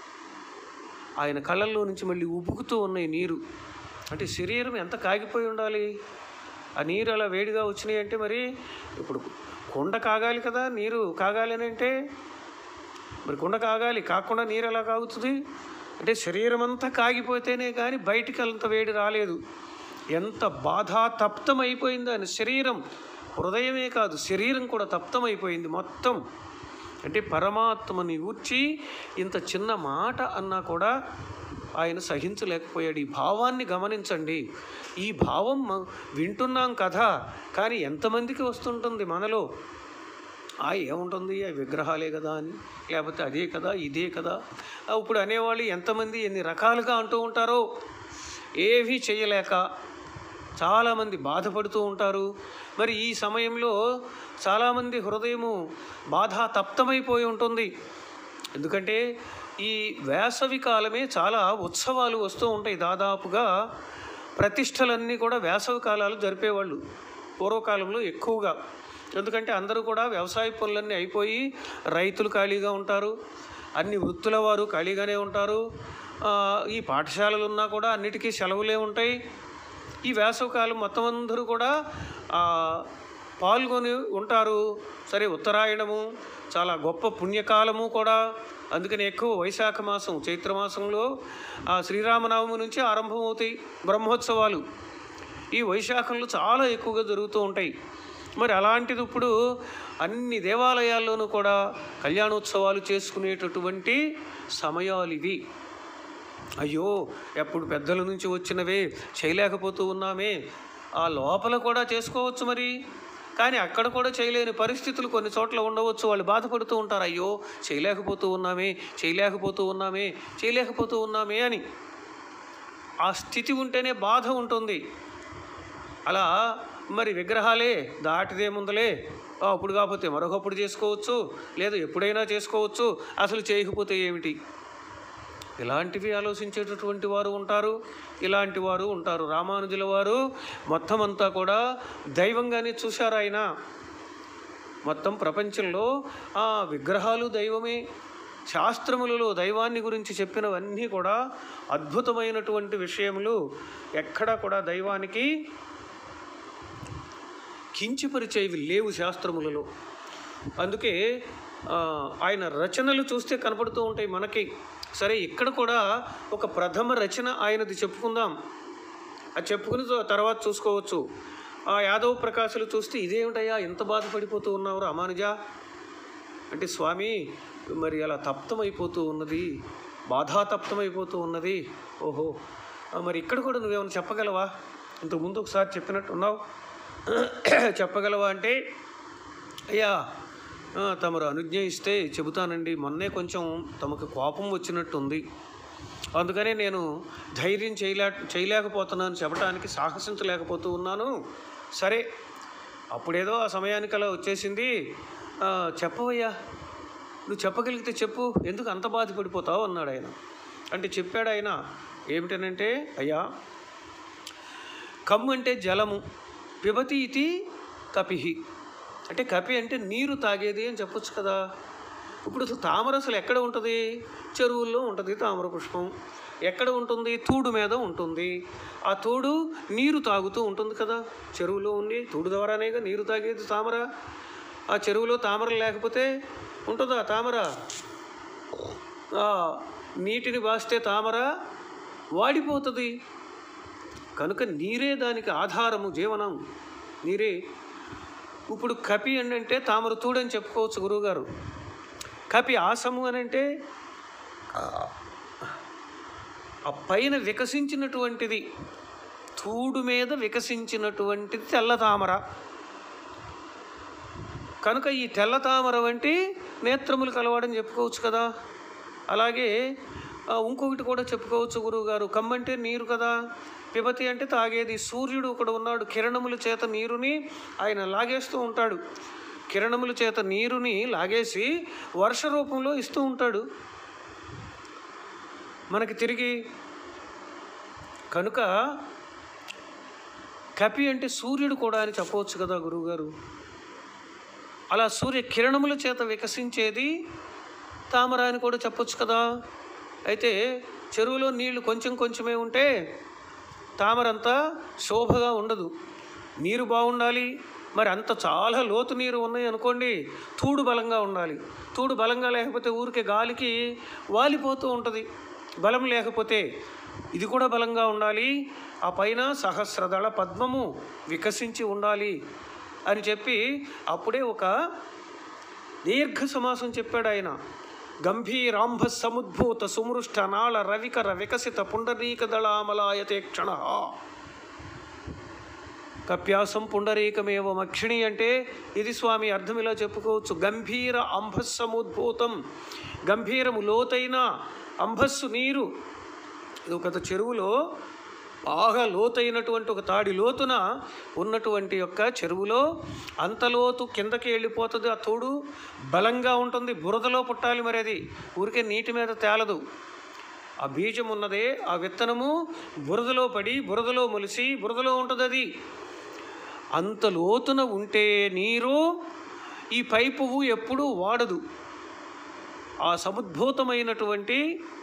ఆయన కళ్ళల్లో నుంచి మళ్ళీ ఉబుకుతూ ఉన్నాయి నీరు అంటే శరీరం ఎంత కాగిపోయి ఉండాలి ఆ నీరు అలా వేడిగా వచ్చినాయి అంటే మరి ఇప్పుడు కుండ కాగాలి కదా నీరు కాగాలి అని అంటే మరి కుండ కాగాలి కాకుండా నీరు ఎలా కాగుతుంది అంటే శరీరం అంతా కాగిపోతేనే కానీ బయటికి అంత వేడి రాలేదు ఎంత బాధా తప్తమైపోయింది ఆయన శరీరం హృదయమే కాదు శరీరం కూడా తప్తమైపోయింది మొత్తం అంటే పరమాత్మని ఊర్చి ఇంత చిన్న మాట అన్నా కూడా ఆయన సహించలేకపోయాడు ఈ భావాన్ని గమనించండి ఈ భావం మ- వింటున్నాం కదా కానీ ఎంతమందికి వస్తుంటుంది మనలో ఆ ఏముంటుంది ఆ విగ్రహాలే కదా అని లేకపోతే అదే కదా ఇదే కదా ఆ, ఇప్పుడు అనేవాళ్ళు ఎంతమంది ఎన్ని రకాలుగా అంటూ ఉంటారో ఏవీ చేయలేక చాలామంది బాధపడుతూ ఉంటారు మరి ఈ సమయంలో చాలామంది హృదయము బాధ తప్తమైపోయి ఉంటుంది ఎందుకంటే ఈ వేసవి కాలమే చాలా ఉత్సవాలు వస్తూ ఉంటాయి దాదాపుగా ప్రతిష్టలన్నీ కూడా వేసవి కాలాలు జరిపేవాళ్ళు పూర్వకాలంలో ఎక్కువగా ఎందుకంటే అందరూ కూడా వ్యవసాయ పనులన్నీ అయిపోయి రైతులు ఖాళీగా ఉంటారు అన్ని వృత్తుల వారు ఖాళీగానే ఉంటారు ఆ, ఈ పాఠశాలలు ఉన్నా కూడా అన్నిటికీ సెలవులే ఉంటాయి ఈ వేసవకాలం మొత్తం అందరూ కూడా ఆ, పాల్గొని ఉంటారు సరే ఉత్తరాయణము చాలా గొప్ప పుణ్యకాలము కూడా అందుకని ఎక్కువ వైశాఖ మాసం చైత్రమాసంలో ఆ శ్రీరామనవమి నుంచి ఆరంభమవుతాయి బ్రహ్మోత్సవాలు ఈ వైశాఖంలో చాలా ఎక్కువగా జరుగుతూ ఉంటాయి మరి అలాంటిది ఇప్పుడు అన్ని దేవాలయాల్లోనూ కూడా కళ్యాణోత్సవాలు చేసుకునేటటువంటి సమయాలు ఇవి అయ్యో ఎప్పుడు పెద్దల నుంచి వచ్చినవే చేయలేకపోతూ ఉన్నామే ఆ లోపల కూడా చేసుకోవచ్చు మరి కానీ అక్కడ కూడా చేయలేని పరిస్థితులు కొన్ని చోట్ల ఉండవచ్చు వాళ్ళు బాధపడుతూ ఉంటారు అయ్యో చేయలేకపోతూ ఉన్నామే చేయలేకపోతూ ఉన్నామే చేయలేకపోతూ ఉన్నామే అని ఆ స్థితి ఉంటేనే బాధ ఉంటుంది అలా మరి విగ్రహాలే దాటిదేముందలే ఆ, అప్పుడు కాకపోతే మరొకప్పుడు చేసుకోవచ్చు లేదా ఎప్పుడైనా చేసుకోవచ్చు అసలు చేయకపోతే ఏమిటి ఇలాంటివి ఆలోచించేటటువంటి వారు ఉంటారు ఇలాంటి వారు ఉంటారు రామానుజుల వారు మొత్తం అంతా కూడా దైవంగానే చూశారు ఆయన మొత్తం ప్రపంచంలో ఆ విగ్రహాలు దైవమే శాస్త్రములలో దైవాన్ని గురించి చెప్పినవన్నీ కూడా అద్భుతమైనటువంటి విషయములు ఎక్కడా కూడా దైవానికి కించిపరిచేవి లేవు శాస్త్రములలో అందుకే ఆ, ఆయన రచనలు చూస్తే కనపడుతూ ఉంటాయి మనకి సరే ఇక్కడ కూడా ఒక ప్రథమ రచన ఆయనది చెప్పుకుందాం అది చెప్పుకుని తో- తర్వాత చూసుకోవచ్చు ఆ యాదవ ప్రకాశులు చూస్తే ఇదేమిటయ్యా ఎంత బాధపడిపోతూ ఉన్నావు రామానుజా అంటే స్వామి మరి అలా తప్తమైపోతూ ఉన్నది బాధాతప్తమైపోతూ ఉన్నది ఓహో ఆ, మరి ఇక్కడ కూడా నువ్వేమైనా చెప్పగలవా ఇంతకుముందు ఒకసారి చెప్పినట్టు ఉన్నావు చెప్పగలవా అంటే అయ్యా ఆ, తమరు అనుజ్ఞ ఇస్తే చెబుతానండి మొన్నే కొంచెం తమకు కోపం వచ్చినట్టుంది అందుకనే నేను ధైర్యం చేయలే చేయలేకపోతున్నాను చెప్పడానికి సాహసించలేకపోతూ ఉన్నాను సరే అప్పుడేదో ఆ సమయానికి అలా వచ్చేసింది ఆ, చెప్పవయ్యా నువ్వు చెప్పగలిగితే చెప్పు ఎందుకు అంత బాధపడిపోతావు అన్నాడు ఆయన అంటే చెప్పాడు ఆయన ఏమిటనంటే అయ్యా కమ్ము అంటే జలము పిబతి ఇది కపిహి అంటే కపి అంటే నీరు తాగేది అని చెప్పొచ్చు కదా ఇప్పుడు అసలు తామర అసలు ఎక్కడ ఉంటుంది చెరువుల్లో ఉంటుంది తామర పుష్పం ఎక్కడ ఉంటుంది తూడు మీద ఉంటుంది ఆ తూడు నీరు తాగుతూ ఉంటుంది కదా చెరువులో ఉండి తూడు ద్వారానేగా నీరు తాగేది తామర ఆ చెరువులో తామర లేకపోతే ఉంటుందా తామర ఆ నీటిని బాస్తే తామర వాడిపోతుంది కనుక నీరే దానికి ఆధారము జీవనం నీరే ఇప్పుడు కపి అని అంటే తామర తూడని చెప్పుకోవచ్చు గురువుగారు కపి ఆసము అని అంటే ఆ పైన వికసించినటువంటిది తూడు మీద వికసించినటువంటిది తెల్ల తామర కనుక ఈ తెల్ల తామర వంటి నేత్రములు కలవాడని చెప్పుకోవచ్చు కదా అలాగే ఆ, ఇంకొకటి కూడా చెప్పుకోవచ్చు గురువుగారు కమ్మంటే నీరు కదా పిబతి అంటే తాగేది సూర్యుడు ఒకడు ఉన్నాడు కిరణముల చేత నీరుని ఆయన లాగేస్తూ ఉంటాడు కిరణముల చేత నీరుని లాగేసి వర్ష రూపంలో ఇస్తూ ఉంటాడు మనకి తిరిగి కనుక కపి అంటే సూర్యుడు కూడా అని చెప్పవచ్చు కదా గురువుగారు అలా సూర్య కిరణముల చేత వికసించేది తామర అని కూడా చెప్పొచ్చు కదా అయితే చెరువులో నీళ్లు కొంచెం కొంచెమే ఉంటే తామరంతా శోభగా ఉండదు నీరు బాగుండాలి మరి అంత చాలా లోతు నీరు ఉన్నాయి అనుకోండి తూడు బలంగా ఉండాలి తూడు బలంగా లేకపోతే ఊరికే గాలికి వాలిపోతూ ఉంటుంది బలం లేకపోతే ఇది కూడా బలంగా ఉండాలి ఆ పైన సహస్రదళ పద్మము వికసించి ఉండాలి అని చెప్పి అప్పుడే ఒక దీర్ఘ సమాసం చెప్పాడు ఆయన గంభీరాంభ సముద్భూత సుమృష్ట నాళ రవికర వికసిత పుండరీక దళామలాయతే క్షణ కప్యాసం పుండరీకమేవ మక్షిణి అంటే ఇది స్వామి అర్థం ఇలా చెప్పుకోవచ్చు గంభీర అంభస్సముద్భూతం గంభీరము లోతైన అంభస్సు నీరు ఇది ఒక చెరువులో బాగా లోతైనటువంటి ఒక తాడి లోతున ఉన్నటువంటి యొక్క చెరువులో అంత లోతు కిందకి వెళ్ళిపోతుంది ఆ తోడు బలంగా ఉంటుంది బురదలో పుట్టాలి మరి అది ఊరికే నీటి మీద తేలదు ఆ బీజం ఉన్నదే ఆ విత్తనము బురదలో పడి బురదలో మొలిసి బురదలో ఉంటుంది అది అంత లోతున ఉంటే నీరు ఈ పై పువ్వు ఎప్పుడూ వాడదు ఆ సముద్భూతమైనటువంటి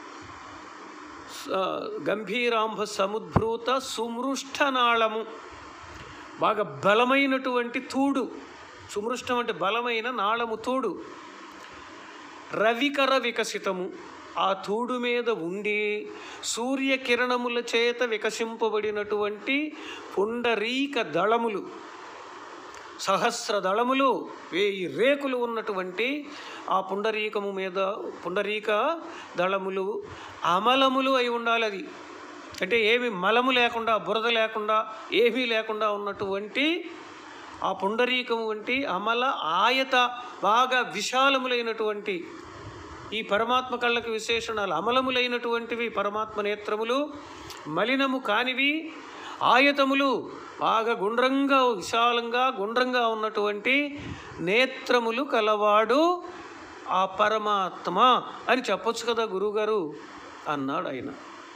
స- గంభీరాంభ సముద్భూత సుమృష్టనాళము బాగా బలమైనటువంటి తూడు సుమృష్టం అంటే బలమైన నాళము తూడు రవికర వికసితము ఆ తూడు మీద ఉండి సూర్యకిరణముల చేత వికసింపబడినటువంటి పుండరీక దళములు సహస్ర దళములు వేయి రేకులు ఉన్నటువంటి ఆ పుండరీకము మీద పుండరీక దళములు అమలములు అయి ఉండాలి అది అంటే ఏమి మలము లేకుండా బురద లేకుండా ఏమీ లేకుండా ఉన్నటువంటి ఆ పుండరీకము వంటి అమల ఆయత బాగా విశాలములైనటువంటి ఈ పరమాత్మ కళ్ళకి విశేషణాలు అమలములైనటువంటివి పరమాత్మ నేత్రములు మలినము కానివి ఆయతములు బాగా గుండ్రంగా విశాలంగా గుండ్రంగా ఉన్నటువంటి నేత్రములు కలవాడు ఆ పరమాత్మ అని చెప్పొచ్చు కదా గురువుగారు అన్నాడు ఆయన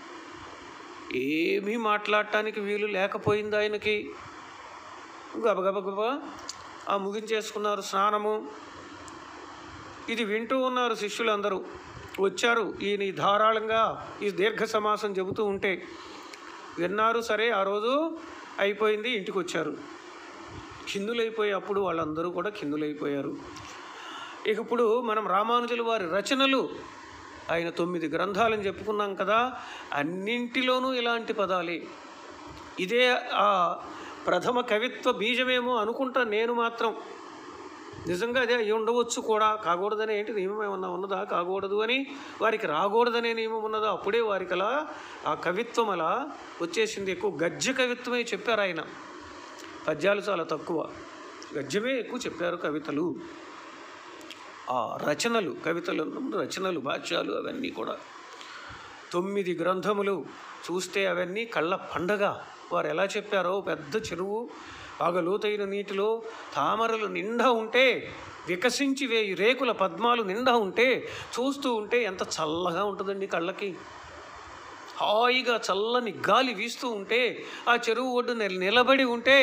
ఏమీ మాట్లాడటానికి వీలు లేకపోయింది ఆయనకి గబగబగబ ఆ ముగించేసుకున్నారు స్నానము ఇది వింటూ ఉన్నారు శిష్యులందరూ వచ్చారు ఈయన ఈ ధారాళంగా ఈ దీర్ఘ సమాసం చెబుతూ ఉంటే విన్నారు సరే ఆ రోజు అయిపోయింది ఇంటికి వచ్చారు కిందులైపోయి అప్పుడు వాళ్ళందరూ కూడా కిందులైపోయారు ఇక ఇప్పుడు మనం రామానుజుల వారి రచనలు ఆయన తొమ్మిది గ్రంథాలని చెప్పుకున్నాం కదా అన్నింటిలోనూ ఇలాంటి పదాలే ఇదే ఆ ప్రథమ కవిత్వ బీజమేమో అనుకుంటా నేను మాత్రం నిజంగా అదే అయి ఉండవచ్చు కూడా కాకూడదనే ఏంటి నియమం ఏమన్నా ఉన్నదా కాకూడదు అని వారికి రాకూడదనే నియమం ఉన్నదా అప్పుడే వారికి అలా ఆ కవిత్వం అలా వచ్చేసింది ఎక్కువ గద్య కవిత్వమే చెప్పారు ఆయన పద్యాలు చాలా తక్కువ గద్యమే ఎక్కువ చెప్పారు కవితలు ఆ రచనలు కవితలు రచనలు భాష్యాలు అవన్నీ కూడా తొమ్మిది గ్రంథములు చూస్తే అవన్నీ కళ్ళ పండగ వారు ఎలా చెప్పారో పెద్ద చెరువు బాగా లోతైన నీటిలో తామరలు నిండా ఉంటే వికసించి వేయి రేకుల పద్మాలు నిండా ఉంటే చూస్తూ ఉంటే ఎంత చల్లగా ఉంటుందండి కళ్ళకి హాయిగా చల్లని గాలి వీస్తూ ఉంటే ఆ చెరువు ఒడ్డు నిల- నిలబడి ఉంటే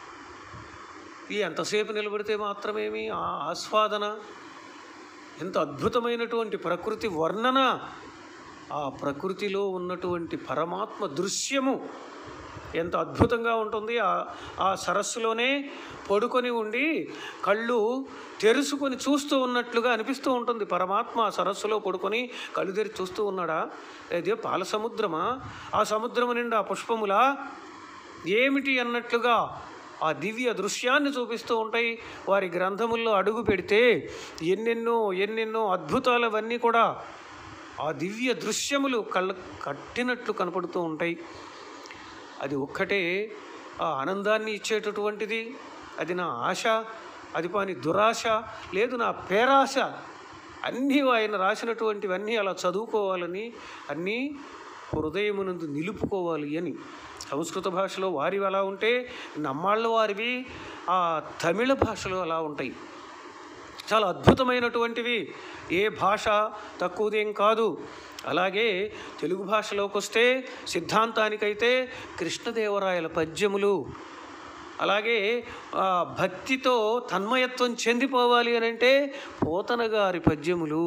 ఈ ఎంతసేపు నిలబడితే మాత్రమేమి ఆ ఆస్వాదన ఎంత అద్భుతమైనటువంటి ప్రకృతి వర్ణన ఆ ప్రకృతిలో ఉన్నటువంటి పరమాత్మ దృశ్యము ఎంత అద్భుతంగా ఉంటుంది ఆ ఆ సరస్సులోనే పడుకొని ఉండి కళ్ళు తెరుచుకొని చూస్తూ ఉన్నట్లుగా అనిపిస్తూ ఉంటుంది పరమాత్మ ఆ సరస్సులో పడుకొని కళ్ళు తెరిచి చూస్తూ ఉన్నాడా అదే పాల సముద్రమా ఆ సముద్రము నిండా పుష్పములా ఏమిటి అన్నట్లుగా ఆ దివ్య దృశ్యాన్ని చూపిస్తూ ఉంటాయి వారి గ్రంథముల్లో అడుగు పెడితే ఎన్నెన్నో ఎన్నెన్నో అద్భుతాలు అవన్నీ కూడా ఆ దివ్య దృశ్యములు కళ్ళ కట్టినట్లు కనపడుతూ ఉంటాయి అది ఒక్కటే ఆ ఆనందాన్ని ఇచ్చేటటువంటిది అది నా ఆశ అది పాని దురాశ లేదు నా పేరాశ అన్నీ ఆయన రాసినటువంటివన్నీ అలా చదువుకోవాలని అన్నీ హృదయమునందు నిలుపుకోవాలి అని సంస్కృత భాషలో వారివి అలా ఉంటే నమ్మాళ్ళ వారివి ఆ తమిళ భాషలో అలా ఉంటాయి చాలా అద్భుతమైనటువంటివి ఏ భాష తక్కువదేం కాదు అలాగే తెలుగు భాషలోకి వస్తే సిద్ధాంతానికైతే కృష్ణదేవరాయల పద్యములు అలాగే ఆ, భక్తితో తన్మయత్వం చెందిపోవాలి అని అంటే పోతన గారి పద్యములు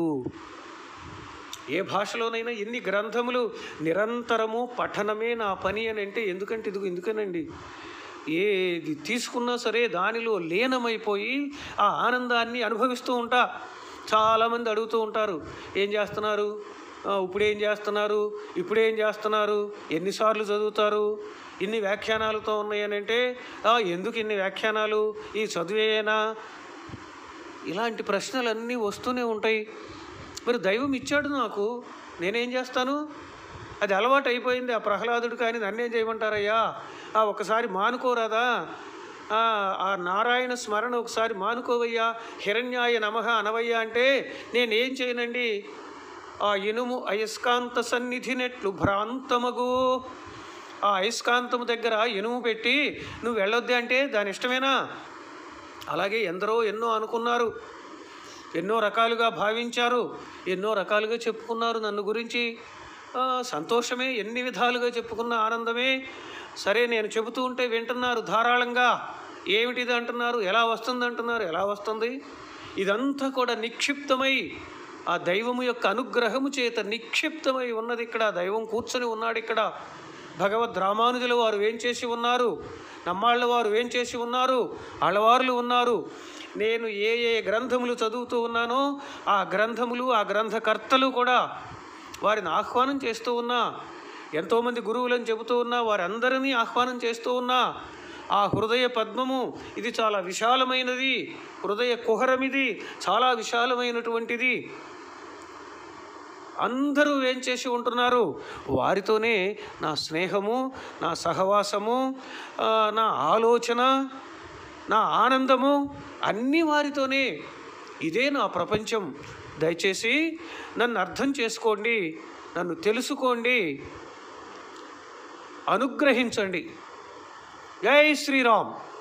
ఏ భాషలోనైనా ఎన్ని గ్రంథములు నిరంతరము పఠనమే నా పని అని అంటే ఎందుకంటే ఇదిగో ఎందుకనండి ఏది తీసుకున్నా సరే దానిలో లీనమైపోయి ఆ ఆనందాన్ని అనుభవిస్తూ ఉంటా చాలామంది అడుగుతూ ఉంటారు ఏం చేస్తున్నారు ఆ, ఇప్పుడేం చేస్తున్నారు ఇప్పుడేం చేస్తున్నారు ఎన్నిసార్లు చదువుతారు ఇన్ని వ్యాఖ్యానాలతో ఉన్నాయని అంటే "ఆ, ఎందుకు ఇన్ని వ్యాఖ్యానాలు ఈ చదువేనా ఇలాంటి ప్రశ్నలన్నీ వస్తూనే ఉంటాయి మరి దైవం ఇచ్చాడు నాకు నేనేం చేస్తాను అది అలవాటు అయిపోయింది ఆ ప్రహ్లాదుడు కానీ నన్నేం చేయమంటారయ్యా ఆ ఒకసారి మానుకోరాదా ఆ, ఆ నారాయణ స్మరణ ఒకసారి మానుకోవయ్యా హిరణ్యాయ నమః అనవయ్యా అంటే నేనేం చేయనండి ఆ ఇనుము అయస్కాంత సన్నిధినెట్లు భ్రాంతమగు ఆ అయస్కాంతము దగ్గర ఇనుము పెట్టి నువ్వు వెళ్ళొద్దే అంటే దాని ఇష్టమేనా అలాగే ఎందరో ఎన్నో అనుకున్నారు ఎన్నో రకాలుగా భావించారు ఎన్నో రకాలుగా చెప్పుకున్నారు నన్ను గురించి ఆ, సంతోషమే ఎన్ని విధాలుగా చెప్పుకున్న ఆనందమే సరే నేను చెబుతూ ఉంటే వింటున్నారు ధారాళంగా ఏమిటిది అంటున్నారు ఎలా వస్తుంది అంటున్నారు ఎలా వస్తుంది ఇదంతా కూడా నిక్షిప్తమై ఆ దైవము యొక్క అనుగ్రహము చేత నిక్షిప్తమై ఉన్నది ఇక్కడ దైవం కూర్చొని ఉన్నాడు ఇక్కడ భగవద్ రామానుజుల వారు ఏం చేసి ఉన్నారు నమ్మాళ్ళ వారు ఏం చేసి ఉన్నారు ఆళ్ళవార్లు ఉన్నారు నేను ఏ ఏ గ్రంథములు చదువుతూ ఉన్నానో ఆ గ్రంథములు ఆ గ్రంథకర్తలు కూడా వారిని ఆహ్వానం చేస్తూ ఉన్నా ఎంతోమంది గురువులను చెబుతూ ఉన్నా వారందరినీ ఆహ్వానం చేస్తూ ఉన్నా ఆ హృదయ పద్మము ఇది చాలా విశాలమైనది హృదయ కుహరం ఇది చాలా విశాలమైనటువంటిది అందరూ ఏం చేసి ఉంటున్నారు వారితోనే నా స్నేహము నా సహవాసము ఆ, నా ఆలోచన నా ఆనందము అన్నీ వారితోనే ఇదే నా ప్రపంచం దయచేసి నన్ను అర్థం చేసుకోండి నన్ను తెలుసుకోండి అనుగ్రహించండి జై శ్రీరామ్